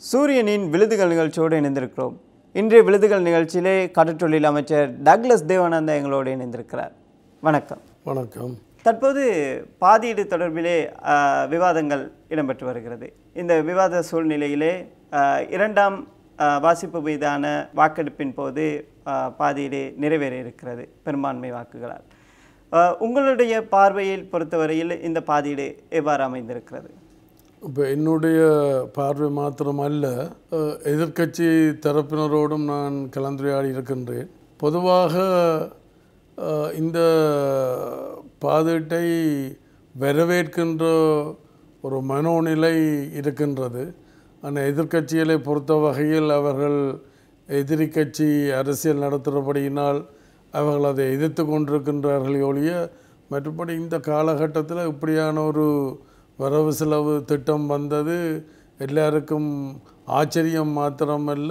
சூரியனின் விழுதுகள் நிகழ்ச்சியோடு இணைந்திருக்கிறோம் இன்றைய விழுதுகள் நிகழ்ச்சியிலே கடற்றொழில் அமைச்சர் டக்ளஸ் தேவானந்தா எங்களோடு இணைந்திருக்கிறார் வணக்கம் வணக்கம் தற்போது பாதீடு தொடர்பிலே ஆஹ், விவாதங்கள் இடம்பெற்று வருகிறது இந்த விவாத சூழ்நிலையிலே ஆஹ், இரண்டாம் ஆஹ், வாசிப்பு மீதான வாக்கெடுப்பின் போது ஆஹ், பாதீடு நிறைவேற இருக்கிறது பெரும்பான்மை வாக்குகளால் ஆஹ், உங்களுடைய பார்வையில் பொறுத்தவரையில் இந்த பாதீடு எவ்வாறு அமைந்திருக்கிறது இப்போ என்னுடைய பார்வை மாத்திரம் அல்ல அஹ், எதிர்க்கட்சி தரப்பினரோடும் நான் கலந்துரையாடி இருக்கின்றேன் பொதுவாக அஹ், இந்த பாதீட்டை வரவேற்கின்ற ஒரு மனோநிலை இருக்கின்றது ஆனால் எதிர்க்கட்சிகளை பொறுத்த வகையில் அவர்கள் எதிரி கட்சி அரசியல் நடத்துகிறபடியினால் அவர்கள் அதை எதிர்த்து கொண்டிருக்கின்றார்களே ஒழிய மற்றபடி இந்த காலகட்டத்தில் இப்படியான ஒரு வரவு செலவு திட்டம் வந்தது எல்லாருக்கும் ஆச்சரியம் மாத்திரமல்ல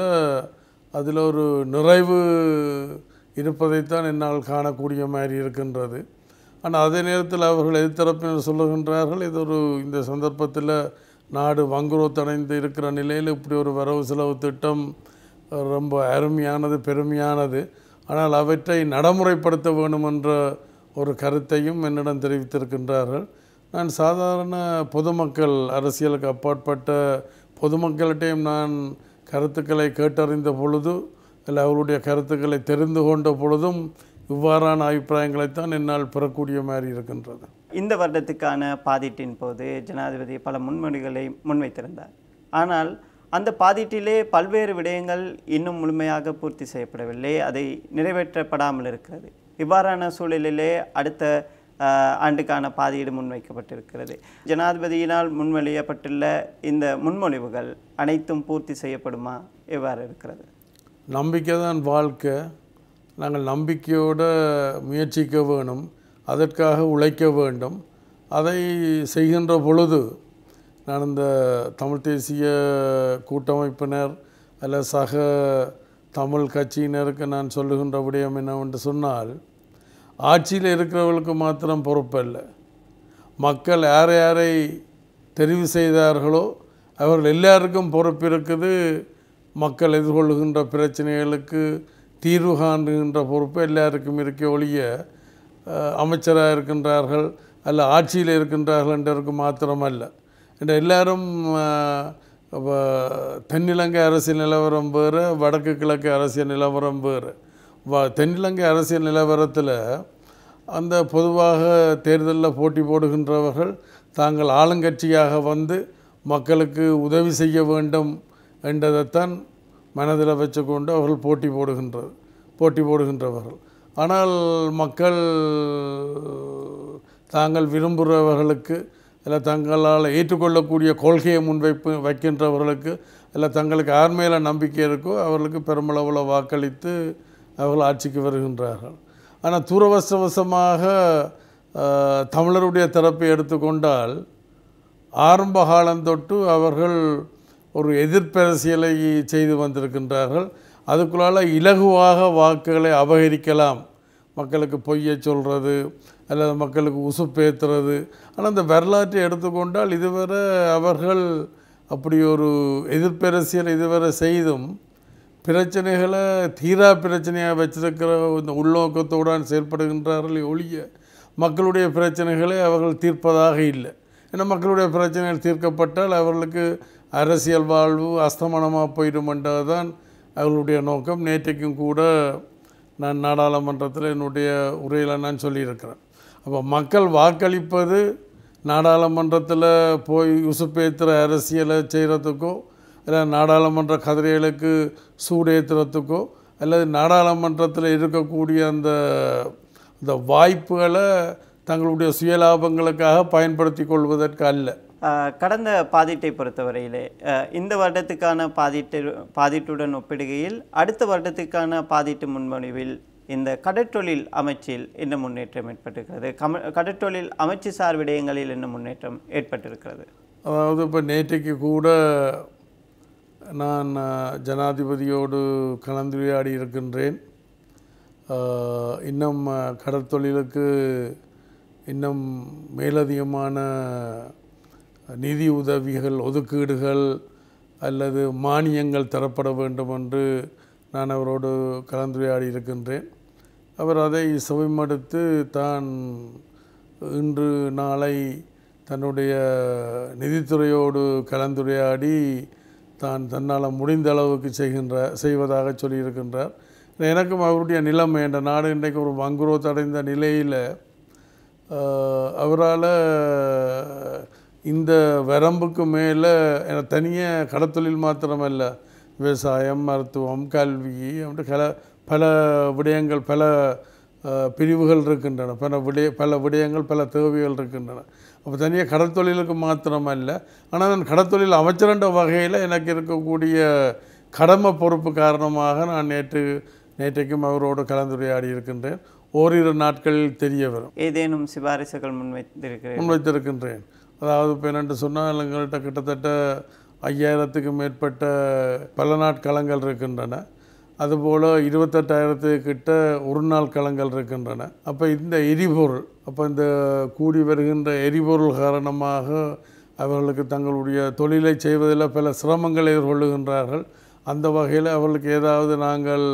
அதில் ஒரு நிறைவு இருப்பதைத்தான் என்னால் காணக்கூடிய மாதிரி இருக்கின்றது ஆனால் அதே நேரத்தில் அவர்கள் எதிர்த்தரப்பினர் சொல்லுகின்றார்கள் இது ஒரு இந்த சந்தர்ப்பத்தில் நாடு வங்குரோத்தடைந்து இருக்கிற நிலையில் இப்படி ஒரு வரவு செலவு திட்டம் அஹ், ரொம்ப அருமையானது பெருமையானது ஆனால் அவற்றை நடைமுறைப்படுத்த வேண்டும் என்ற ஒரு கருத்தையும் என்னிடம் தெரிவித்திருக்கின்றார்கள் நான் சாதாரண பொதுமக்கள் அரசியலுக்கு அப்பாற்பட்ட பொதுமக்களிட்டையும் நான் கருத்துக்களை கேட்டறிந்த பொழுது இல்லை அவர்களுடைய கருத்துக்களை தெரிந்து கொண்ட பொழுதும் இவ்வாறான அபிப்பிராயங்களைத்தான் என்னால் பெறக்கூடிய மாதிரி இருக்கின்றது இந்த வருடத்துக்கான பாதீட்டின் போது ஜனாதிபதி பல முன்மொழிகளை முன்வைத்திருந்தார் ஆனால் அந்த பாதீட்டிலே பல்வேறு விடயங்கள் இன்னும் முழுமையாக பூர்த்தி செய்யப்படவில்லை அதை நிறைவேற்றப்படாமல் இருக்கிறது இவ்வாறான சூழலிலே அடுத்த ஆஹ், ஆண்டுக்கான பாதீடு முன்வைக்கப்பட்டிருக்கிறது ஜனாதிபதியினால் முன்மொழியப்பட்டுள்ள இந்த முன்மொழிவுகள் அனைத்தும் பூர்த்தி செய்யப்படுமா எவ்வாறு இருக்கிறது நம்பிக்கை தான் வாழ்க்கை நாங்கள் நம்பிக்கையோடு முயற்சிக்க வேணும் அதற்காக உழைக்க வேண்டும் அதை செய்கின்ற பொழுது நான் இந்த தமிழ் தேசிய கூட்டமைப்பினர் அல்ல சக தமிழ் கட்சியினருக்கு நான் சொல்லுகின்ற விடயம் என்னவென்று சொன்னால் ஆட்சியில் இருக்கிறவர்களுக்கு மாத்திரம் பொறுப்பல்ல மக்கள் யார் யாரை தெரிவு செய்தார்களோ அவர்கள் எல்லாருக்கும் பொறுப்பு இருக்குது மக்கள் எதிர்கொள்ளுகின்ற பிரச்சனைகளுக்கு தீர்வு காண்கின்ற பொறுப்பு எல்லாருக்கும் இருக்க ஒழிய அஹ், அமைச்சராக இருக்கின்றார்கள் அல்ல ஆட்சியில் இருக்கின்றார்கள் என்றதற்கு மாத்திரமல்ல என்ற எல்லாரும் அஹ், அப்ப தென்னிலங்கை அரசியல் நிலவரம் வேறு வடக்கு கிழக்கு அரசியல் நிலவரம் வேறு வ தென்னிலங்கை அரசியல் நிலவரத்தில் அந்த பொதுவாக தேர்தலில் போட்டி போடுகின்றவர்கள் தாங்கள் ஆளுங்கட்சியாக வந்து மக்களுக்கு உதவி செய்ய வேண்டும் என்றதைத்தான் மனதில் வச்சுக்கொண்டு அவர்கள் போட்டி போடுகின்றது போட்டி போடுகின்றவர்கள் ஆனால் மக்கள் தாங்கள் விரும்புகிறவர்களுக்கு இல்லை தங்களால் ஏற்றுக்கொள்ளக்கூடிய கொள்கையை முன்வைப்பு வைக்கின்றவர்களுக்கு இல்லை தங்களுக்கு யார் மேலே நம்பிக்கை இருக்கோ அவர்களுக்கு பெருமளவில் வாக்களித்து அவர்கள் ஆட்சிக்கு வருகின்றார்கள் ஆனால் துரவசவசமாக அஹ், தமிழருடைய தரப்பை எடுத்துக்கொண்டால் ஆரம்ப காலம் தொட்டு அவர்கள் ஒரு எதிர்ப்பரசியலை செய்து வந்திருக்கின்றார்கள் அதுக்குள்ளால இலகுவாக வாக்குகளை அபகரிக்கலாம் மக்களுக்கு பொய்யை சொல்கிறது அல்லது மக்களுக்கு உசுப்பேத்துறது ஆனால் அந்த வரலாற்றை எடுத்துக்கொண்டால் இதுவரை அவர்கள் அப்படி ஒரு எதிர்ப்பரசியல் இதுவரை செய்தும் பிரச்சனைகளை தீரா பிரச்சனையாக வச்சிருக்கிற இந்த உள்நோக்கத்தோடு செயல்படுகின்றார்கள் ஒழிய மக்களுடைய பிரச்சனைகளை அவர்கள் தீர்ப்பதாக இல்லை ஏன்னா மக்களுடைய பிரச்சனைகள் தீர்க்கப்பட்டால் அவர்களுக்கு அரசியல் வாழ்வு அஸ்தமனமாக போயிடும் என்றதுதான் அவர்களுடைய நோக்கம் நேற்றைக்கும் கூட நான் நாடாளுமன்றத்தில் என்னுடைய உரையில் நான் சொல்லியிருக்கிறேன் அப்போ மக்கள் வாக்களிப்பது நாடாளுமன்றத்தில் போய் உசுப்பேத்துற அரசியலை செய்கிறதுக்கோ இல்லை நாடாளுமன்ற கதிரைகளுக்கு சூடேற்றுறதுக்கோ அல்லது நாடாளுமன்றத்தில் இருக்கக்கூடிய அந்த அந்த வாய்ப்புகளை தங்களுடைய சுயலாபங்களுக்காக பயன்படுத்தி கொள்வதற்கு அல்ல ஆஹ் கடந்த பாதீட்டை பொறுத்தவரையிலே ஆஹ் இந்த வருடத்துக்கான பாதீட்டு பாதீட்டுடன் ஒப்பிடுகையில் அடுத்த வருடத்துக்கான பாதீட்டு முன்மொழிவில் இந்த கடற்றொழில் அமைச்சில் என்ன முன்னேற்றம் ஏற்பட்டிருக்கிறது கம கடற்றொழில் அமைச்சு சார் விடயங்களில் என்ன முன்னேற்றம் ஏற்பட்டிருக்கிறது அதாவது இப்போ நேற்றைக்கு கூட நான் அஹ், ஜனாதிபதியோடு கலந்துரையாடி இருக்கின்றேன் அஹ், இன்னும் அஹ், கடற்தொழிலுக்கு இன்னும் மேலதிகமான நிதி உதவிகள் ஒதுக்கீடுகள் அல்லது மானியங்கள் தரப்பட வேண்டும் என்று நான் அவரோடு கலந்துரையாடி இருக்கின்றேன் அவர் அதை செவிமடுத்து தான் இன்று நாளை தன்னுடைய நிதித்துறையோடு கலந்துரையாடி தான் தன்னால் முடிந்த அளவுக்கு செய்கின்ற செய்வதாக சொல்லியிருக்கின்றார் எனக்கும் அவருடைய நிலைமை என்ற நாடு இன்றைக்கு ஒரு வங்குரோத் அடைந்த நிலையில் அவரால் இந்த வரம்புக்கு மேலே தனியாக கடத்தொழில் மாத்திரமல்ல விவசாயம் மருத்துவம் கல்வி அப்படி பல பல விடயங்கள் பல அஹ், பிரிவுகள் இருக்கின்றன பல விடய பல விடயங்கள் பல தேவைகள் இருக்கின்றன அப்போ தனியாக கடற்தொழிலுக்கு மாத்திரமல்ல ஆனால் நான் கடற்தொழில் அமைச்சரன்ற வகையில் எனக்கு இருக்கக்கூடிய கடமை பொறுப்பு காரணமாக நான் நேற்று நேற்றைக்கும் அவரோடு கலந்துரையாடி இருக்கின்றேன் ஓரிரு நாட்களில் தெரிய வரும் ஏதேனும் சிபாரிசுகள் முன்வைத்திருக்கிறீர்கள் முன்வைத்திருக்கின்றேன் அதாவது இப்போ என்னென்று சொன்னால் எங்கள்கிட்ட கிட்டத்தட்ட ஐயாயிரத்துக்கு மேற்பட்ட பல நாட்களங்கள் இருக்கின்றன அதுபோல் இருபத்தெட்டாயிரத்துக்கு கிட்ட ஒரு நாள் களங்கள் இருக்கின்றன அப்போ இந்த எரிபொருள் அப்போ இந்த கூடி வருகின்ற எரிபொருள் காரணமாக அவர்களுக்கு தங்களுடைய தொழிலை செய்வதில் பல சிரமங்களை எதிர்கொள்ளுகின்றார்கள் அந்த வகையில் அவர்களுக்கு ஏதாவது நாங்கள்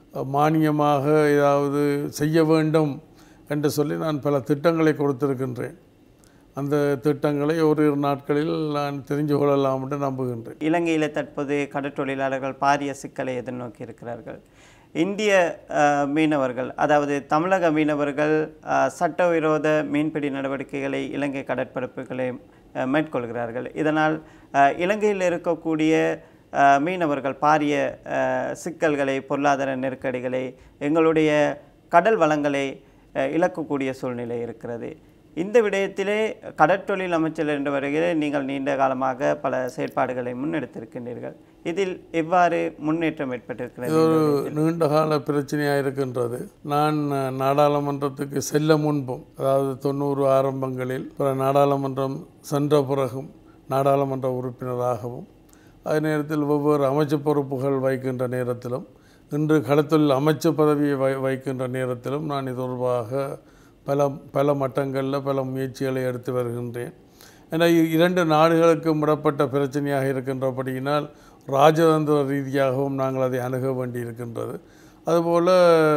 மானியமாக ஏதாவது செய்ய வேண்டும் என்று சொல்லி நான் பல திட்டங்களை கொடுத்திருக்கின்றேன் அந்த திட்டங்களை ஓரிரு நாட்களில் நான் தெரிஞ்சு கொள்ளலாம் என்று நம்புகின்றேன் இலங்கையில் தற்போது கடற்றொழிலாளர்கள் பாரிய சிக்கலை எதிர்நோக்கி இருக்கிறார்கள் இந்திய அஹ், மீனவர்கள் அதாவது தமிழக மீனவர்கள் அஹ், சட்டவிரோத மீன்பிடி நடவடிக்கைகளை இலங்கை கடற்பரப்புகளை அஹ், மேற்கொள்கிறார்கள் இதனால் அஹ், இலங்கையில் இருக்கக்கூடிய அஹ், மீனவர்கள் பாரிய அஹ், சிக்கல்களை பொருளாதார நெருக்கடிகளை எங்களுடைய கடல் வளங்களை அஹ், இழக்கக்கூடிய சூழ்நிலை இருக்கிறது இந்த விடயத்திலே கடற்றொழில் அமைச்சர் என்ற வகையில் நீங்கள் நீண்ட காலமாக பல செயற்பாடுகளை முன்னெடுத்திருக்கின்றீர்கள் இதில் எவ்வாறு முன்னேற்றம் ஏற்பட்டிருக்கிறது இது ஒரு நீண்ட கால பிரச்சனையாக இருக்கின்றது நான் அஹ், நாடாளுமன்றத்துக்கு செல்ல முன்பும் அதாவது தொண்ணூறு ஆரம்பங்களில் பிற நாடாளுமன்றம் சென்ற பிறகும் நாடாளுமன்ற உறுப்பினராகவும் அதே நேரத்தில் ஒவ்வொரு அமைச்சு பொறுப்புகள் வைக்கின்ற நேரத்திலும் இன்று கடத்தொழில் அமைச்சு பதவியை வை வைக்கின்ற நேரத்திலும் நான் இது தொடர்பாக பல பல மட்டங்களில் பல முயற்சிகளை எடுத்து வருகின்றேன் ஏன்னா இ- இரண்டு நாடுகளுக்கும் விடப்பட்ட பிரச்சனையாக இருக்கின்றபடியினால் ராஜதந்திர ரீதியாகவும் நாங்கள் அதை அணுக வேண்டியிருக்கின்றது அதுபோல்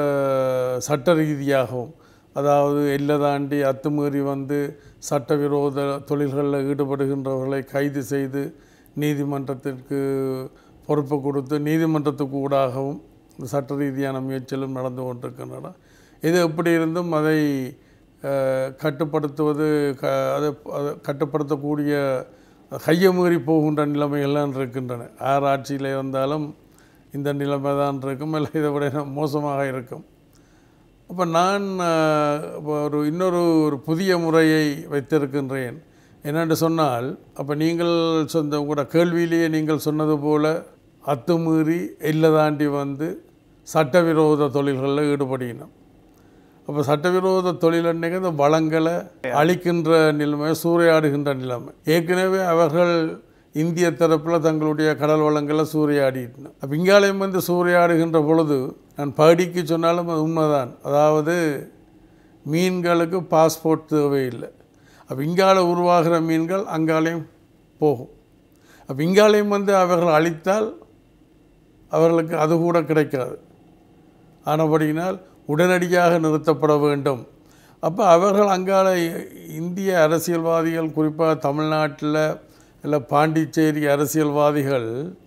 சட்ட ரீதியாகவும் அதாவது எல்லை தாண்டி அத்துமீறி வந்து சட்டவிரோத தொழில்களில் ஈடுபடுகின்றவர்களை கைது செய்து நீதிமன்றத்திற்கு பொறுப்பு கொடுத்து நீதிமன்றத்துக்கு ஊடாகவும் இந்த சட்ட ரீதியான முயற்சிகளும் நடந்து கொண்டிருக்கின்றன இது எப்படி இருந்தும் அதை அஹ், கட்டுப்படுத்துவது க அதை அதை கட்டுப்படுத்தக்கூடிய கையை மீறி போகின்ற நிலைமைகள்லாம் இருக்கின்றன யார் ஆட்சியில் இருந்தாலும் இந்த நிலைமை தான் இருக்கும் இல்லை இதை விட மோசமாக இருக்கும் அப்போ நான் அஹ், இப்போ ஒரு இன்னொரு ஒரு புதிய முறையை வைத்திருக்கின்றேன் என்னென்று சொன்னால் அப்போ நீங்கள் சொந்த கூட கேள்வியிலேயே நீங்கள் சொன்னது போல அத்துமீறி எல்லை தாண்டி வந்து சட்டவிரோத தொழில்களில் ஈடுபடினோம் அப்போ சட்டவிரோத தொழில் அன்னைக்கு இந்த வளங்களை அழிக்கின்ற நிலைமை சூறையாடுகின்ற நிலைமை ஏற்கனவே அவர்கள் இந்திய தரப்பில் தங்களுடைய கடல் வளங்களை சூறையாடிட்டனர் அப்போ இங்காலயம் வந்து சூறையாடுகின்ற பொழுது நான் படிக்கு சொன்னாலும் அது உண்மைதான் அதாவது மீன்களுக்கு பாஸ்போர்ட் தேவையில்லை அப்போ இங்கால உருவாகிற மீன்கள் அங்காலையும் போகும் அப்போ இங்காலையும் வந்து அவர்கள் அழித்தால் அவர்களுக்கு அது கூட கிடைக்காது ஆனபடியினால் உடனடியாக நிறுத்தப்பட வேண்டும் அப்போ அவர்கள் அங்கால இந்திய அரசியல்வாதிகள் குறிப்பாக தமிழ்நாட்டில் இல்லை பாண்டிச்சேரி அரசியல்வாதிகள்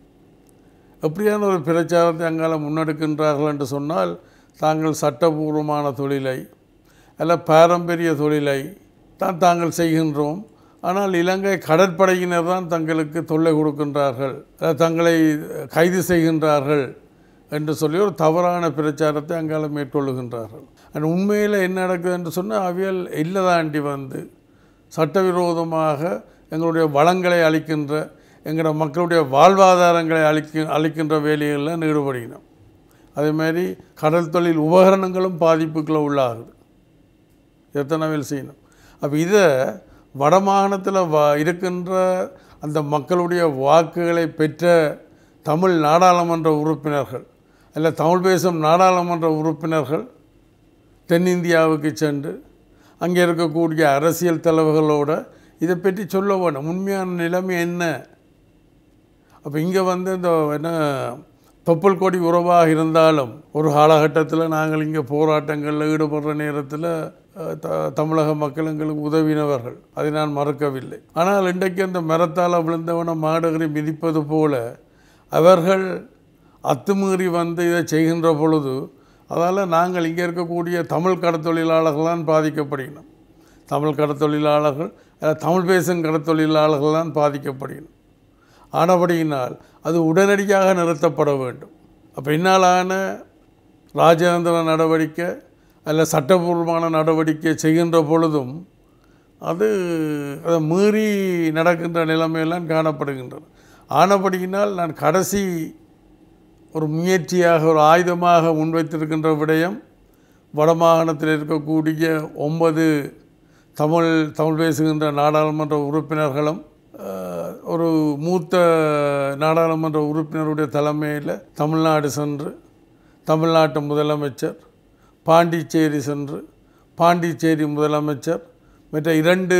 எப்படியான ஒரு பிரச்சாரத்தை அங்கால முன்னெடுக்கின்றார்கள் என்று சொன்னால் தாங்கள் சட்டபூர்வமான தொழிலை அல்ல பாரம்பரிய தொழிலை தான் தாங்கள் செய்கின்றோம் ஆனால் இலங்கை கடற்படையினர் தான் தங்களுக்கு தொல்லை கொடுக்கின்றார்கள் அல்லது தங்களை கைது செய்கின்றார்கள் என்று சொல்லி ஒரு தவறான பிரச்சாரத்தை அங்கால மேற்கொள்ளுகின்றார்கள் அண்ட் உண்மையில் என்ன நடக்குது என்று சொன்னால் அவியல் இல்லை தாண்டி வந்து சட்டவிரோதமாக எங்களுடைய வளங்களை அளிக்கின்ற எங்களோட மக்களுடைய வாழ்வாதாரங்களை அளிக்க அளிக்கின்ற வேலைகளில் ஈடுபடுகிறோம் அதே மாதிரி கடல் தொழில் உபகரணங்களும் பாதிப்புக்குள்ள உள்ளாகுது எத்தனை வேலை செய்யணும் அப்போ இதை வடமாகாணத்தில் வ இருக்கின்ற அந்த மக்களுடைய வாக்குகளை பெற்ற தமிழ் நாடாளுமன்ற உறுப்பினர்கள் அல்ல தமிழ் பேசும் நாடாளுமன்ற உறுப்பினர்கள் தென்னிந்தியாவுக்கு சென்று அங்கே இருக்கக்கூடிய அரசியல் தலைவர்களோட இதை பற்றி சொல்ல வேணும் உண்மையான நிலைமை என்ன அப்போ இங்கே வந்து இந்த என்ன தொப்புள் கொடி உறவாக இருந்தாலும் ஒரு காலகட்டத்தில் நாங்கள் இங்கே போராட்டங்களில் ஈடுபடுற நேரத்தில் அஹ், த தமிழக மக்கள் எங்களுக்கு உதவினவர்கள் அதை நான் மறக்கவில்லை ஆனால் இன்றைக்கு அந்த மரத்தால் விழுந்தவன மாடுகளை மிதிப்பது போல அவர்கள் அத்துமீறி வந்து இதை செய்கின்ற பொழுது அதால் நாங்கள் இங்கே இருக்கக்கூடிய தமிழ் கடத்தொழிலாளர்கள் தான் பாதிக்கப்படுகிறோம் தமிழ் கடத்தொழிலாளர்கள் அஹ், தமிழ் பேசும் கடத்தொழிலாளர்கள் தான் பாதிக்கப்படுகிறோம் ஆனபடியினால் அது உடனடியாக நிறுத்தப்பட வேண்டும் அப்போ என்னாலான ராஜேந்திர நடவடிக்கை அல்ல சட்டபூர்வமான நடவடிக்கை செய்கின்ற பொழுதும் அது அதை மீறி நடக்கின்ற நிலைமையெல்லாம் காணப்படுகின்றது ஆனபடியினால் நான் கடைசி ஒரு முயற்சியாக ஒரு ஆயுதமாக முன்வைத்திருக்கின்ற விடயம் வடமாகாணத்தில் இருக்கக்கூடிய ஒன்பது தமிழ் தமிழ் பேசுகின்ற நாடாளுமன்ற உறுப்பினர்களும் அஹ், ஒரு மூத்த நாடாளுமன்ற உறுப்பினருடைய தலைமையில் தமிழ்நாடு சென்று தமிழ்நாட்டு முதலமைச்சர் பாண்டிச்சேரி சென்று பாண்டிச்சேரி முதலமைச்சர் மற்ற இரண்டு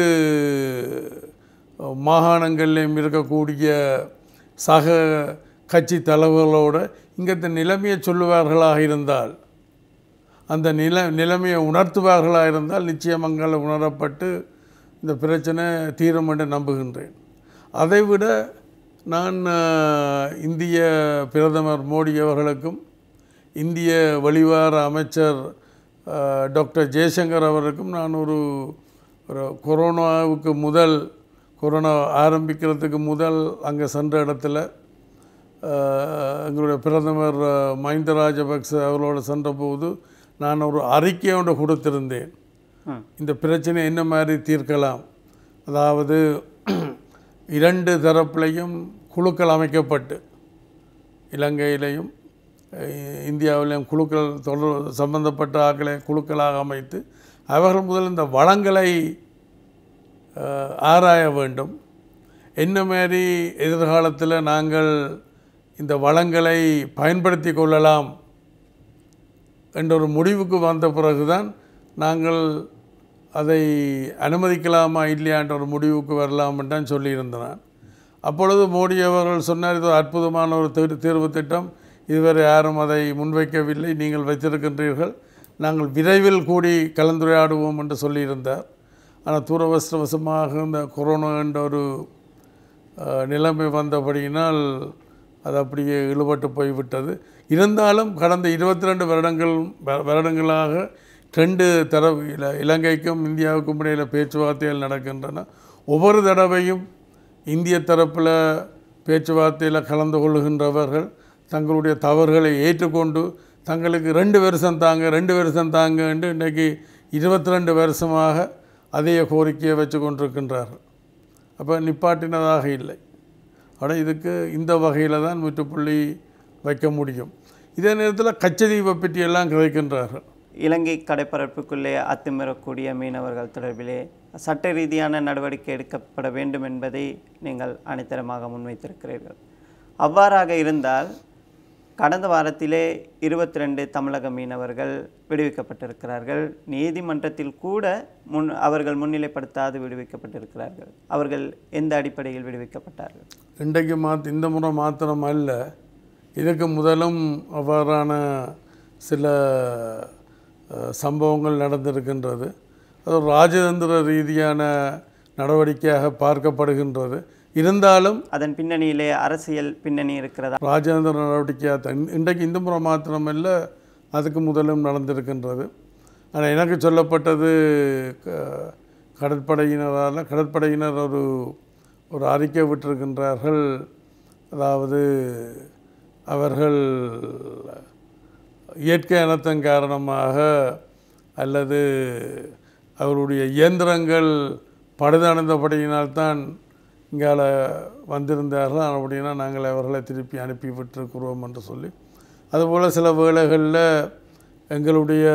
மாகாணங்களிலும் இருக்கக்கூடிய சக கட்சி தலைவர்களோடு இங்கத்த நிலைமையை சொல்லுவார்களாக இருந்தால் அந்த நில நிலைமையை உணர்த்துவார்களாக இருந்தால் நிச்சயம் அங்கே உணரப்பட்டு இந்த பிரச்சனை தீரும் என்று நம்புகின்றேன் அதைவிட நான் அஹ், இந்திய பிரதமர் மோடி அவர்களுக்கும் இந்திய வெளிவார அமைச்சர் அஹ், டாக்டர் ஜெய்சங்கர் அவருக்கும் நான் ஒரு ஒரு கொரோனாவுக்கு முதல் கொரோனா ஆரம்பிக்கிறதுக்கு முதல் அங்கே சென்ற இடத்துல அஹ், எங்களுடைய பிரதமர் அஹ், மஹிந்த ராஜபக்ச அவர்களோடு சென்றபோது நான் ஒரு அறிக்கை ஒன்று கொடுத்திருந்தேன் ம் இந்த பிரச்சனை என்ன மாதிரி தீர்க்கலாம் அதாவது இரண்டு தரப்புலையும் குழுக்கள் அமைக்கப்பட்டு இலங்கையிலையும் அஹ், இந்தியாவிலையும் குழுக்கள் தொடர் சம்பந்தப்பட்ட ஆக்களை குழுக்களாக அமைத்து அவர்கள் முதல் இந்த வளங்களை அஹ், ஆராய வேண்டும் என்ன மாதிரி எதிர்காலத்தில் நாங்கள் இந்த வளங்களை பயன்படுத்தி கொள்ளலாம் என்ற ஒரு முடிவுக்கு வந்த பிறகுதான் நாங்கள் அதை அனுமதிக்கலாமா இல்லையா என்ற ஒரு முடிவுக்கு வரலாம் தான் சொல்லியிருந்தேன் அப்பொழுது மோடி அவர்கள் சொன்னார் இது ஒரு அற்புதமான ஒரு தீர் தீர்வு திட்டம் இதுவரை யாரும் அதை முன்வைக்கவில்லை நீங்கள் வைத்திருக்கின்றீர்கள் நாங்கள் விரைவில் கூடி கலந்துரையாடுவோம் என்று சொல்லியிருந்தார் ஆனால் துரவசவசமாக இந்த கொரோனா என்ற ஒரு அஹ், நிலைமை வந்தபடியினால் அது அப்படியே இழுபட்டு போய்விட்டது இருந்தாலும் கடந்த இருபத்தி ரெண்டு வருடங்கள் வ- வருடங்களாக ரெண்டு தரவு இல இலங்கைக்கும் இந்தியாவுக்கும் இடையில் பேச்சுவார்த்தைகள் நடக்கின்றன ஒவ்வொரு தடவையும் இந்திய தரப்பில் பேச்சுவார்த்தையில் கலந்து கொள்ளுகின்றவர்கள் தங்களுடைய தவறுகளை ஏற்றுக்கொண்டு தங்களுக்கு ரெண்டு வருஷம் தாங்க ரெண்டு வருஷம் தாங்க என்று இன்றைக்கி இருபத்தி ரெண்டு வருஷமாக அதே கோரிக்கையை வச்சு கொண்டிருக்கின்றார்கள் அப்போ நிப்பாட்டினதாக இல்லை ஆனால் இதுக்கு இந்த வகையில் தான் முற்றுப்புள்ளி வைக்க முடியும் இதே நேரத்தில் கச்சதீவை பற்றி எல்லாம் கதைக்கின்றார்கள் இலங்கை கடற்பரப்புக்குள்ளே அத்துமீறக்கூடிய மீனவர்கள் தொடர்பிலே சட்ட ரீதியான நடவடிக்கை எடுக்கப்பட வேண்டும் என்பதை நீங்கள் அனைத்தரமாக முன்வைத்திருக்கிறீர்கள் அவ்வாறாக இருந்தால் கடந்த வாரத்திலே இருபத்தி ரெண்டு தமிழக மீனவர்கள் விடுவிக்கப்பட்டிருக்கிறார்கள் நீதிமன்றத்தில் கூட முன் அவர்கள் முன்னிலைப்படுத்தாது விடுவிக்கப்பட்டிருக்கிறார்கள் அவர்கள் எந்த அடிப்படையில் விடுவிக்கப்பட்டார்கள் இன்றைக்கு மாத் இந்த முறை மாத்திரம் அல்ல இதுக்கு முதலும் அவ்வாறான சில அஹ், சம்பவங்கள் நடந்திருக்கின்றது அது ஒரு ராஜதந்திர ரீதியான நடவடிக்கையாக பார்க்கப்படுகின்றது இருந்தாலும் அதன் பின்னணியிலே அரசியல் பின்னணி இருக்கிறதா ராஜேந்திர நடவடிக்கையாக தான் இன்றைக்கு இந்த முறை மாத்திரமல்ல அதுக்கு முதலும் நடந்திருக்கின்றது ஆனால் எனக்கு சொல்லப்பட்டது க- கடற்படையினரால் கடற்படையினர் ஒரு ஒரு அறிக்கை விட்டிருக்கின்றார்கள் அதாவது அவர்கள் இயற்கை அனர்த்தம் காரணமாக அல்லது அவருடைய இயந்திரங்கள் பழுதடைந்தபடியினால்தான் இங்கால வந்திருந்தார்கள் அப்படின்னா நாங்கள் அவர்களை திருப்பி அனுப்பி விட்டிருக்கிறோம் என்று சொல்லி அதுபோல் சில வேளைகளில் எங்களுடைய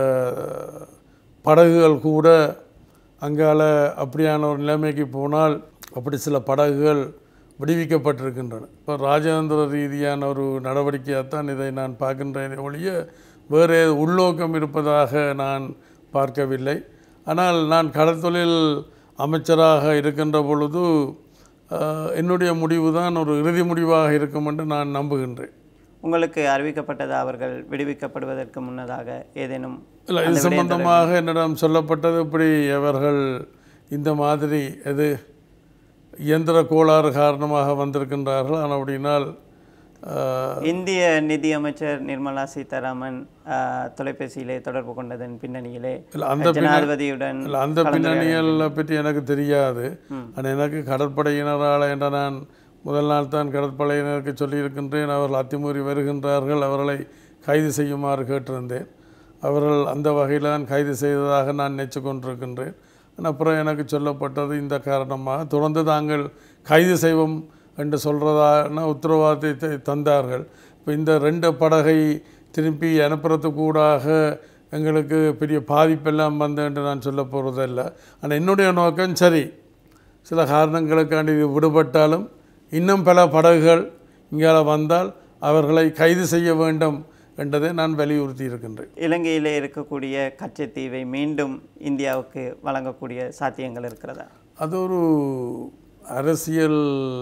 படகுகள் கூட அங்கால அப்படியான ஒரு நிலைமைக்கு போனால் அப்படி சில படகுகள் விடுவிக்கப்பட்டிருக்கின்றன இப்போ ராஜேந்திர ரீதியான ஒரு நடவடிக்கையாகத்தான் இதை நான் பார்க்கின்றேனே ஒழிய வேறு உள்நோக்கம் இருப்பதாக நான் பார்க்கவில்லை ஆனால் நான் கடற்தொழில் அமைச்சராக இருக்கின்ற பொழுது அஹ், என்னுடைய முடிவு தான் ஒரு இறுதி முடிவாக இருக்கும் என்று நான் நம்புகின்றேன் உங்களுக்கு அறிவிக்கப்பட்டது அவர்கள் விடுவிக்கப்படுவதற்கு முன்னதாக ஏதேனும் இல்லை இது சம்பந்தமாக என்னிடம் சொல்லப்பட்டது இப்படி அவர்கள் இந்த மாதிரி எது இயந்திர கோளாறு காரணமாக வந்திருக்கின்றார்கள் ஆனால் அப்படினால் அஹ், இந்திய நிதியமைச்சர் நிர்மலா சீதாராமன் ஆஹ், தொலைபேசியிலே தொடர்பு கொண்டதன் பின்னணியிலே இல்லை அந்த ஜனாதிபதியுடன் இல்லை அந்த பின்னணிகளை பற்றி எனக்கு தெரியாது ஆனால் எனக்கு கடற்படையினரால் என்ற நான் முதல் நாள் தான் கடற்படையினருக்கு சொல்லியிருக்கின்றேன் அவர்கள் அத்துமீறி வருகின்றார்கள் அவர்களை கைது செய்யுமாறு கேட்டிருந்தேன் அவர்கள் அந்த வகையில் தான் கைது செய்ததாக நான் நினைச்சு கொண்டிருக்கின்றேன் ஆனால் அப்புறம் எனக்கு சொல்லப்பட்டது இந்த காரணமாக தொடர்ந்து தாங்கள் கைது செய்வோம் என்று சொல்கிறதான உத்தரவாதத்தை த- தந்தார்கள் இப்போ இந்த ரெண்டு படகை திருப்பி அனுப்புறதுக்கூடாக எங்களுக்கு பெரிய பாதிப்பெல்லாம் வந்து என்று நான் சொல்ல போகிறதில்ல ஆனால் என்னுடைய நோக்கம் சரி சில காரணங்களுக்காண்டி இது விடுபட்டாலும் இன்னும் பல படகுகள் இங்கே வந்தால் அவர்களை கைது செய்ய வேண்டும் என்றதை நான் வலியுறுத்தி இருக்கின்றேன் இலங்கையிலே இருக்கக்கூடிய கச்சத்தீவை மீண்டும் இந்தியாவுக்கு வழங்கக்கூடிய சாத்தியங்கள் இருக்கிறதா அது ஒரு அரசியல்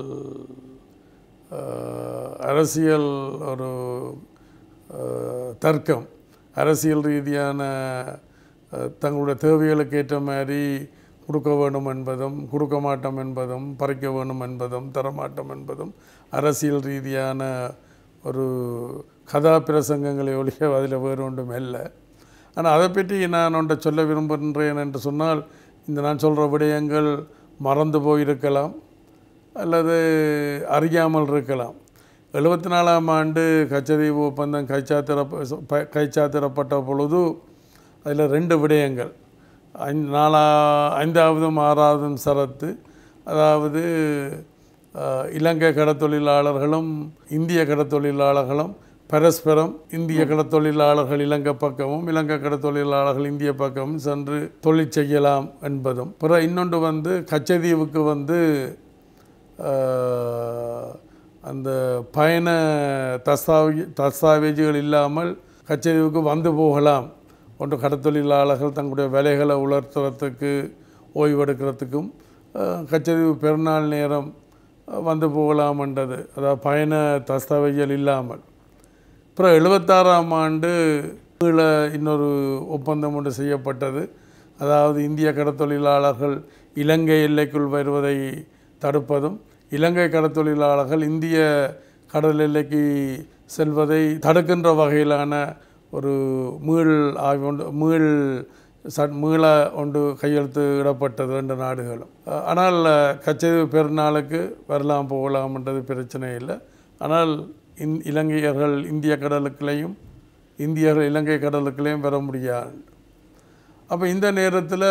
அஹ், அரசியல் ஒரு அஹ், தர்க்கம் அரசியல் ரீதியான அஹ், தங்களுடைய தேவைகளுக்கு ஏற்ற மாதிரி கொடுக்க வேண்டும் என்பதும் கொடுக்க மாட்டோம் என்பதும் பறிக்க வேண்டும் என்பதும் தரமாட்டோம் என்பதும் அரசியல் ரீதியான ஒரு கதா பிரசங்கங்களை ஒழிய அதில் வேறு ஒன்றும் இல்லை ஆனால் அதை பற்றி நான் ஒன்றை சொல்ல விரும்புகின்றேன் என்று சொன்னால் இந்த நான் சொல்கிற விடயங்கள் மறந்து போயிருக்கலாம் அல்லது அறியாமல் இருக்கலாம் எழுபத்தி நாலாம் ஆண்டு கச்சதீவு ஒப்பந்தம் கைச்சாத்திர ப- கைச்சாத்திரப்பட்ட பொழுது அதில் ரெண்டு விடயங்கள் ஐந்து நாலா ஐந்தாவதும் ஆறாவதும் சரத்து அதாவது அஹ், இலங்கை கடத்தொழிலாளர்களும் இந்திய கடத்தொழிலாளர்களும் பரஸ்பரம் இந்திய கடத்தொழிலாளர்கள் இலங்கை பக்கமும் இலங்கை கடத்தொழிலாளர்கள் இந்திய பக்கமும் சென்று தொழில் செய்யலாம் என்பதும் பிறகு இன்னொன்று வந்து கச்சதீவுக்கு வந்து அஹ், அந்த பயண தஸ்தாவே தஸ்தாவேஜுகள் இல்லாமல் கச்சதீவுக்கு வந்து போகலாம் ஒன்று கடத்தொழிலாளர்கள் தங்களுடைய வேலைகளை உலர்த்துறதுக்கு ஓய்வெடுக்கிறதுக்கும் அஹ், கச்சதீவு பெருநாள் நேரம் அஹ், வந்து போகலாம்ன்றது அதாவது பயண தஸ்தாவேஜுகள் இல்லாமல் அப்புறம் எழுபத்தாறாம் ஆண்டு கீழே இன்னொரு ஒப்பந்தம் ஒன்று செய்யப்பட்டது அதாவது இந்திய கடத்தொழிலாளர்கள் இலங்கை எல்லைக்குள் வருவதை தடுப்பதும் இலங்கை கடத்தொழிலாளர்கள் இந்திய கடல் எல்லைக்கு செல்வதை தடுக்கின்ற வகையிலான ஒரு மீள் ஆய்வு ஒன்று மீள் சட் மீள ஒன்று கையெழுத்து இடப்பட்டது ரெண்டு நாடுகளும் அஹ் ஆனால் கச்சேரி பெருநாளுக்கு வரலாம் போகலாம்ன்றது பிரச்சனை இல்லை ஆனால் இந் இலங்கையர்கள் இந்திய கடலுக்குள்ளேயும் இந்தியர்கள் இலங்கை கடலுக்குள்ளேயும் வர முடியாது அப்போ இந்த நேரத்தில்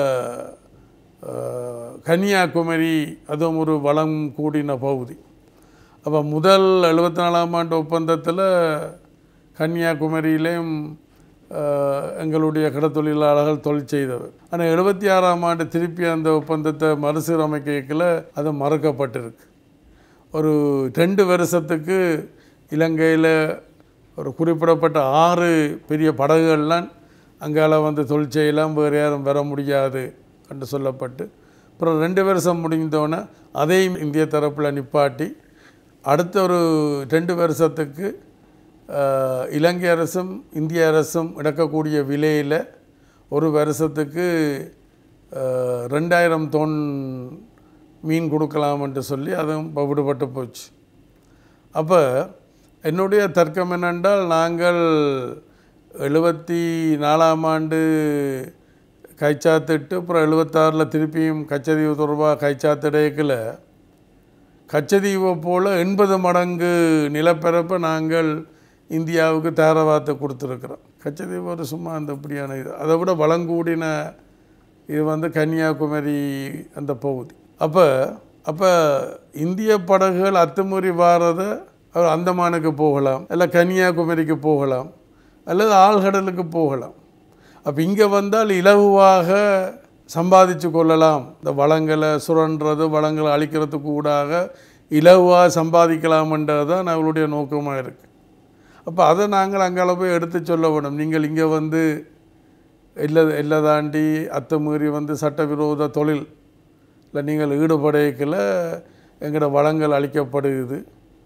கன்னியாகுமரி அதுவும் ஒரு வளம் கூடின பகுதி அப்போ முதல் எழுபத்தி நாலாம் ஆண்டு ஒப்பந்தத்தில் கன்னியாகுமரியிலேயும் அஹ், எங்களுடைய கடத்தொழிலாளர்கள் தொழில் செய்தவர் ஆனால் எழுபத்தி ஆறாம் ஆண்டு திருப்பி அந்த ஒப்பந்தத்தை மறுசீரமைக்கல அது மறுக்கப்பட்டிருக்கு ஒரு ரெண்டு வருஷத்துக்கு இலங்கையில் ஒரு குறிப்பிடப்பட்ட ஆறு பெரிய படகுகள்லாம் அங்கால வந்து தொழில் செய்யலாம் வேறு யாரும் வர முடியாது என்று சொல்லப்பட்டு அப்புறம் ரெண்டு வருஷம் முடிந்தோன்னே அதையும் இந்திய தரப்பில் நிப்பாட்டி அடுத்த ஒரு ரெண்டு வருஷத்துக்கு அஹ், இலங்கை அரசும் இந்திய அரசும் எடுக்கக்கூடிய விலையில் ஒரு வருஷத்துக்கு அஹ், ரெண்டாயிரம் தொன் மீன் கொடுக்கலாம் என்று சொல்லி அதுவும் இப்ப விடுபட்டு போச்சு அப்போ என்னுடைய தர்க்கம் என்னென்றால் நாங்கள் எழுபத்தி நாலாம் ஆண்டு கைச்சாத்திட்டு அப்புறம் எழுபத்தாறில் திருப்பியும் கச்சதீவு தொடர்பாக கைச்சாத்திடையக்கில் கச்சதீவை போல் எண்பது மடங்கு நிலப்பரப்பை நாங்கள் இந்தியாவுக்கு தாரவாத்தை கொடுத்துருக்குறோம் கச்சதீவு ஒரு சும்மா அந்த இப்படியான இது அதை விட வளங்கூடின இது வந்து கன்னியாகுமரி அந்த பகுதி அப்போ அப்போ இந்திய படகுகள் அத்துமீறி வாரதை அவர் அந்தமானுக்கு போகலாம் இல்லை கன்னியாகுமரிக்கு போகலாம் அல்லது ஆழ்கடலுக்கு போகலாம் அப்போ இங்கே வந்தால் இலகுவாக சம்பாதிச்சு கொள்ளலாம் இந்த வளங்களை சுரண்டுறது வளங்களை அழிக்கிறதுக்கு கூடாக இலகுவாக சம்பாதிக்கலாம்ன்றது தான் அவளுடைய நோக்கமாக இருக்குது அப்போ அதை நாங்கள் அங்கால போய் எடுத்து சொல்ல வேணும் நீங்கள் இங்கே வந்து இல்லை இல்லை தாண்டி அத்துமீறி வந்து சட்டவிரோத தொழில் இல்லை நீங்கள் ஈடுபடையக்கில் எங்களோட வளங்கள் அளிக்கப்படுகிறது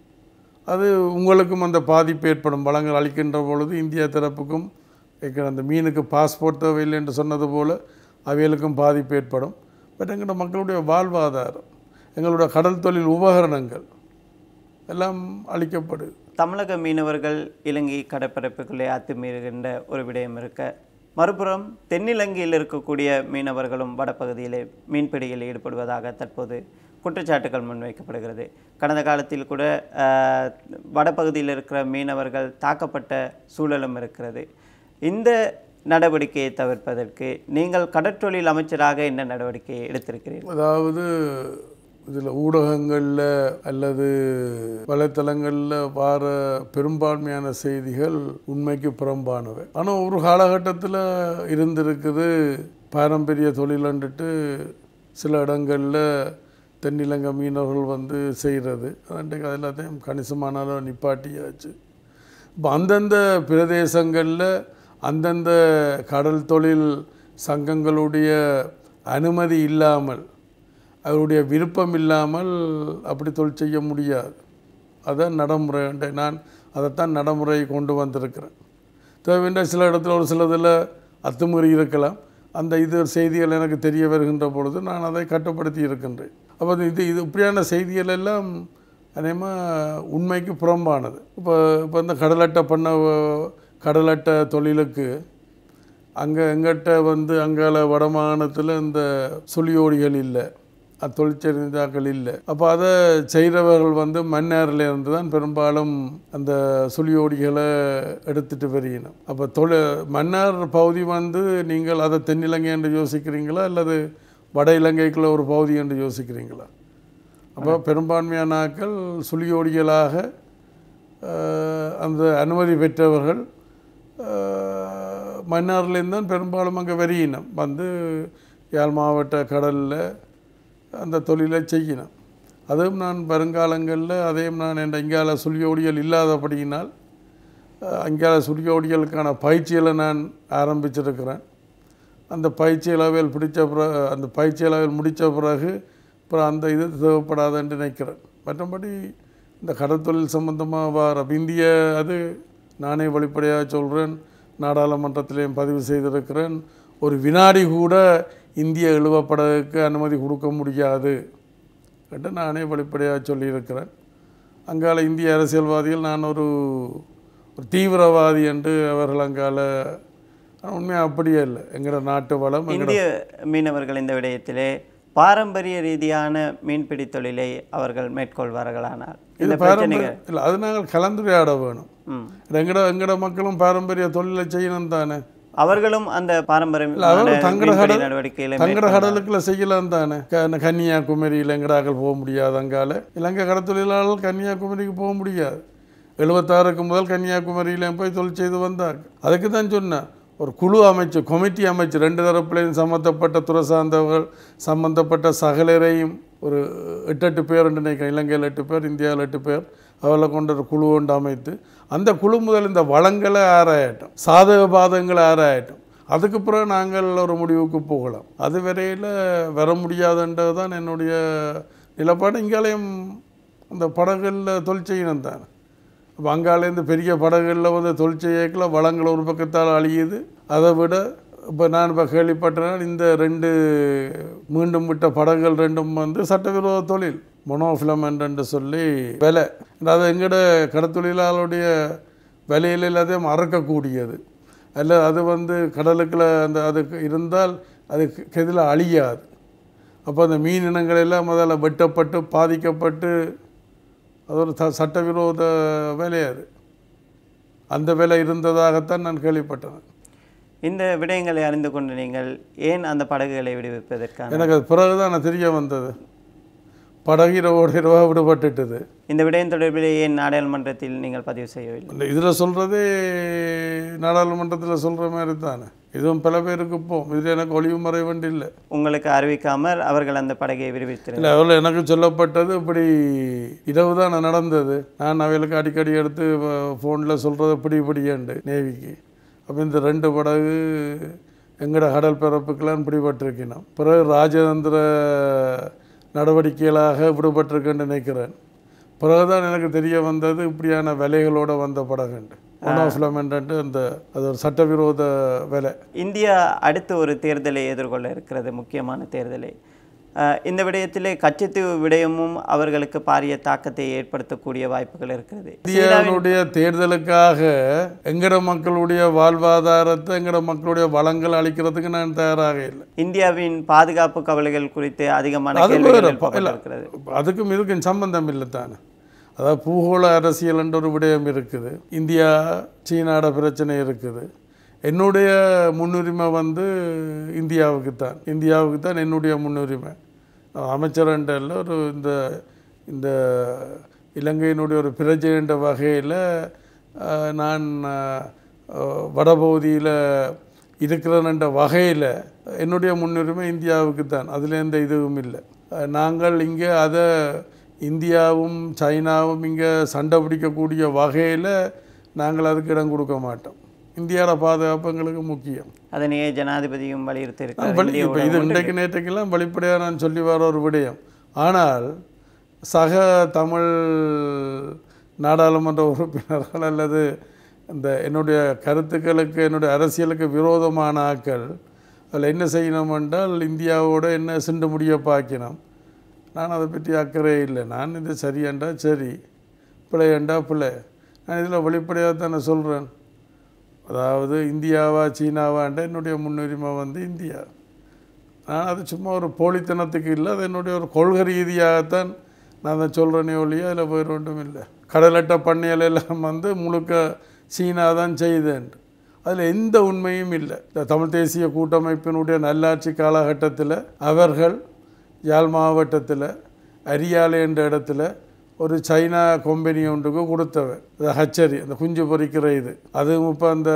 அது உங்களுக்கும் அந்த பாதிப்பு ஏற்படும் வளங்கள் அளிக்கின்ற பொழுது இந்தியா தரப்புக்கும் எங்க அந்த மீனுக்கு பாஸ்போர்ட் தேவையில்லை என்று சொன்னது போல் அவைகளுக்கும் பாதிப்பு ஏற்படும் பட் எங்களோட மக்களுடைய வாழ்வாதாரம் எங்களுடைய கடல் தொழில் உபகரணங்கள் எல்லாம் அளிக்கப்படுது தமிழக மீனவர்கள் இலங்கை கடற்பரப்புக்குள்ளே அத்துமீறுகின்ற ஒரு விடயம் இருக்க மறுபுறம் தென்னிலங்கையில் இருக்கக்கூடிய மீனவர்களும் வடபகுதியிலே மீன்பிடியில் ஈடுபடுவதாக தற்போது குற்றச்சாட்டுகள் முன்வைக்கப்படுகிறது கடந்த காலத்தில் கூட ஆஹ், வடபகுதியில் இருக்கிற மீனவர்கள் தாக்கப்பட்ட சூழலும் இருக்கிறது இந்த நடவடிக்கையை தவிர்ப்பதற்கு நீங்கள் கடற்றொழில் அமைச்சராக என்ன நடவடிக்கை எடுத்திருக்கிறீர்கள் அதாவது இதில் ஊடகங்களில் அல்லது வலைத்தளங்களில் வார பெரும்பான்மையான செய்திகள் உண்மைக்கு புறம்பானவை ஆனால் ஒரு காலகட்டத்தில் இருந்திருக்குது பாரம்பரிய தொழிலண்டுட்டு சில இடங்களில் தென்னிலங்கை மீனவர்கள் வந்து செய்கிறது அன்றைக்கு அது எல்லாத்தையும் கணிசமான அளவு நிப்பாட்டியாச்சு இப்போ அந்தந்த பிரதேசங்களில் அந்தந்த கடல் தொழில் சங்கங்களுடைய அனுமதி இல்லாமல் அவருடைய விருப்பம் இல்லாமல் அப்படி தொழில் செய்ய முடியாது அதான் நடைமுறை நான் அதைத்தான் நடைமுறை கொண்டு வந்திருக்கிறேன் தேவைன்ற சில இடத்துல ஒரு சிலதில் அத்துமீறி இருக்கலாம் அந்த இது செய்திகள் எனக்கு தெரிய வருகின்ற பொழுது நான் அதை கட்டுப்படுத்தி இருக்கின்றேன் அப்போ இது இது இப்படியான செய்திகள் எல்லாம் அதேமாக உண்மைக்கு புறம்பானது இப்போ இப்போ இந்த கடலட்டை பண்ண கடலட்டை தொழிலுக்கு அங்கே எங்கிட்ட வந்து அங்கால வடமாகாணத்தில் இந்த சுழியோடிகள் இல்லை அது தொழிற்சரிந்தாக்கள் இல்லை அப்போ அதை செய்கிறவர்கள் வந்து மன்னாரில் இருந்து தான் பெரும்பாலும் அந்த சுழியோடிகளை எடுத்துட்டு வருகினோம் அப்போ தொழில் மன்னார் பகுதி வந்து நீங்கள் அதை தென்னிலங்கை என்று யோசிக்கிறீங்களா அல்லது வட இலங்கைக்குள்ள ஒரு பகுதி என்று யோசிக்கிறீங்களா அப்போ பெரும்பான்மையான ஆட்கள் சுழியோடிகளாக அஹ், அந்த அனுமதி பெற்றவர்கள் அஹ், மன்னார்லேருந்து தான் பெரும்பாலும் அங்கே வரியினம் வந்து யாழ் மாவட்ட கடலில் அந்த தொழிலை செய்யணும் அதுவும் நான் வருங்காலங்களில் அதையும் நான் என் இங்கால சுழியோடிகள் இல்லாதபடியினால் அஹ், அங்கால சுழியோடிகளுக்கான பயிற்சிகளை நான் ஆரம்பிச்சிருக்கிறேன் அந்த பயிற்சி அளவில் பிடிச்ச பிறகு அந்த பயிற்சி அளவில் முடித்த பிறகு அப்புறம் அந்த இது தேவைப்படாதுன்னு நினைக்கிறேன் மற்றபடி இந்த கடற்தொழில் சம்பந்தமாக வர இந்திய அது நானே வெளிப்படையாக சொல்கிறேன் நாடாளுமன்றத்திலேயும் பதிவு செய்திருக்கிறேன் ஒரு வினாடி கூட இந்திய இழுவப்படகுக்கு அனுமதி கொடுக்க முடியாது என்று நானே வெளிப்படையாக சொல்லியிருக்கிறேன் அங்கால இந்திய அரசியல்வாதிகள் நான் ஒரு ஒரு தீவிரவாதி என்று அவர்கள் அங்கால ஆனால் உண்மையாக அப்படியே இல்லை எங்களோட நாட்டு வளம் எங்களோட இந்திய மீனவர்கள் இந்த விடயத்திலே பாரம்பரிய ரீதியான மீன்பிடி தொழிலை அவர்கள் மேற்கொள்வார்களானால் இது இந்த பாரம்பரிய பிரச்சனைகள் இல்லை அது நாங்கள் கலந்துரையாட வேணும் ம். எங்கட எங்கட மக்களும் பாரம்பரிய தொழிலை செய்யணும் தானே அவர்களும் அந்த பாரம்பரிய அவர்கள் தங்கட மீன்பிடி கடல் நடவடிக்கையில தங்கட கடலுக்குள்ள செய்யலாம் தானே க- கன்னியாகுமரியில் எங்கடாக்கள் போக முடியாது அங்கால இலங்கை கடத்தொழிலாளர்கள் கன்னியாகுமரிக்கு போக முடியாது எழுபத்தாறுக்கு முதல் கன்னியாகுமரியில போய் தொழில் செய்து வந்தாங்க அதுக்கு தான் சொன்னேன் ஒரு குழு அமைச்சு கமிட்டி அமைச்சு ரெண்டு தரப்புலையும் சம்மந்தப்பட்ட துறை சார்ந்தவர்கள் சம்பந்தப்பட்ட சகலரையும் ஒரு எட்டு எட்டு பேர் நினைக்கிறேன் இலங்கையில் எட்டு பேர் இந்தியாவில் எட்டு பேர் அவளை கொண்ட ஒரு குழு ஒன்று அமைத்து அந்த குழு முதல் இந்த வளங்களை ஆராயட்டும் சாதக பாதங்களை ஆராயட்டும் அதுக்கு பிறகு நாங்கள் ஒரு முடிவுக்கு போகலாம் அது வரையில் வர முடியாதுன்றது தான் என்னுடைய நிலப்பாடு இங்காலையும் அந்த படகுகளில் தொழில் செய்யணும் தானே அப்போ அங்காலேருந்து பெரிய படகுகளில் வந்து தொழில் செய்யக்கில் வளங்கள் ஒரு பக்கத்தால் அழியுது அதை விட இப்போ நான் இப்போ கேள்விப்பட்டனால் இந்த ரெண்டு மீண்டும் விட்ட படகுகள் ரெண்டும் வந்து சட்டவிரோத தொழில் மொனோஃபிலமெண்ட் என்று சொல்லி விலை அது எங்கட கடத்தொழிலாளருடைய விலையில் எல்லாத்தையும் மறக்கக்கூடியது அல்ல அது வந்து கடலுக்குள்ள அந்த அதுக்கு இருந்தால் அதுக்கு கெதில் அழியாது அப்போ அந்த மீன் இனங்கள் எல்லாம் அதில் வெட்டப்பட்டு பாதிக்கப்பட்டு அது ஒரு த சட்டவிரோத வேலை அது அந்த வேலை இருந்ததாகத்தான் நான் கேள்விப்பட்டேன் இந்த விடயங்களை அறிந்து கொண்டு நீங்கள் ஏன் அந்த படகுகளை விடுவிப்பதற்கான எனக்கு அது பிறகுதான் நான் தெரிய வந்தது படகு இரவோடு இரவாக விடுபட்டுட்டது இந்த விடயம் தொடர்பில் ஏன் நாடாளுமன்றத்தில் நீங்கள் பதிவு செய்யவில்லை இந்த இதில் சொல்கிறதே நாடாளுமன்றத்தில் சொல்கிற மாதிரி தானே இதுவும் பல பேருக்கு போகும் இதில் எனக்கு ஒளிவு மறை வேண்டி இல்லை உங்களுக்கு அறிவிக்காமல் அவர்கள் அந்த படகை விடுவித்திருந்தார் இல்லை அவள் எனக்கு சொல்லப்பட்டது இப்படி இரவு தான் நடந்தது நான் அவைகளுக்கு அடிக்கடி எடுத்து ஃபோனில் சொல்கிறது இப்படி இப்படியாண்டு நேவிக்கு அப்போ இந்த ரெண்டு படகு எங்கட கடல் பிறப்புக்கெல்லாம் பிடிபட்டிருக்கணும் பிறகு ராஜதந்திர நடவடிக்கைகளாக விடுபட்டிருக்குன்னு நினைக்கிறேன் பிறகுதான் எனக்கு தெரிய வந்தது இப்படியான விலைகளோட வந்த படகுண்டு ஒன் ஆஃப் லெமெண்ட் அந்த அது ஒரு சட்டவிரோத விலை இந்தியா அடுத்து ஒரு தேர்தலை எதிர்கொள்ள இருக்கிறது முக்கியமான தேர்தலை அஹ், இந்த விடயத்திலே கட்சித்துவ விடயமும் அவர்களுக்கு பாரிய தாக்கத்தை ஏற்படுத்தக்கூடிய வாய்ப்புகள் இருக்கிறது இந்தியாவினுடைய தேர்தலுக்காக எங்கட மக்களுடைய வாழ்வாதாரத்தை எங்கட மக்களுடைய வளங்கள் அளிக்கிறதுக்கு நான் தயாராக இல்லை இந்தியாவின் பாதுகாப்பு கவலைகள் குறித்து அதிகமான அது கேள்விகள் வேற, எழுப்பப்பட்டிருக்கிறது அதுக்கும் இதுக்கும் சம்பந்தம் இல்லை தானே அதாவது பூகோள அரசியல் என்ற ஒரு விடயம் இருக்குது இந்தியா சீனாட பிரச்சனை இருக்குது என்னுடைய முன்னுரிமை வந்து இந்தியாவுக்கு தான் இந்தியாவுக்கு தான் என்னுடைய முன்னுரிமை அமைச்சர் என்றல்ல ஒரு இந்த இந்த இலங்கையினுடைய ஒரு பிரஜை என்ற வகையில் நான் அஹ், வடபகுதியில் இருக்கிறேன் என்ற வகையில் என்னுடைய முன்னுரிமை இந்தியாவுக்கு தான் அதில் எந்த இதுவும் இல்லை அஹ், நாங்கள் இங்கே அதை இந்தியாவும் சைனாவும் இங்கே சண்டை பிடிக்கக்கூடிய வகையில் நாங்கள் அதுக்கு இடம் கொடுக்க மாட்டோம் இந்தியாவோட பாதுகாப்பு எங்களுக்கு முக்கியம் அதனையே ஜனாதிபதியும் வலியுறுத்தி இருக்கிறார் வழி இப்போ இது இன்றைக்கு நேற்றைக்கெல்லாம் வெளிப்படையாக நான் சொல்லி வர ஒரு விடயம் ஆனால் சக தமிழ் நாடாளுமன்ற உறுப்பினர்கள் அல்லது இந்த என்னுடைய கருத்துக்களுக்கு என்னுடைய அரசியலுக்கு விரோதமான ஆக்கள் அதில் என்ன செய்யணும் என்றால் இந்தியாவோட என்ன சிண்டு முடிய பார்க்கணும் நான் அதை பற்றி அக்கறை இல்லை நான் இது சரியண்டா சரி பிழையண்டா பிள்ளை நான் இதில் வெளிப்படையாக தானே சொல்கிறேன் அதாவது இந்தியாவா சீனாவான்ற என்னுடைய முன்னுரிமை வந்து இந்தியா நான் அது சும்மா ஒரு போலித்தனத்துக்கு இல்லை அது என்னுடைய ஒரு கொள்கை ரீதியாகத்தான் நான் அதை சொல்கிறேனே ஒழிய அதில் வேறு ஒன்றும் இல்லை கடலட்ட பண்ணையில் எல்லாம் வந்து முழுக்க சீனா தான் செய்தேன் அதில் எந்த உண்மையும் இல்லை இந்த தமிழ் தேசிய கூட்டமைப்பினுடைய நல்லாட்சி காலகட்டத்தில் அவர்கள் யாழ் மாவட்டத்தில் அரியாலை என்ற இடத்துல ஒரு சைனா கம்பெனி ஒன்றுக்கு கொடுத்தவன் இந்த ஹச்சரி அந்த குஞ்சு பொறிக்கிற இது அதுவும் இப்போ அந்த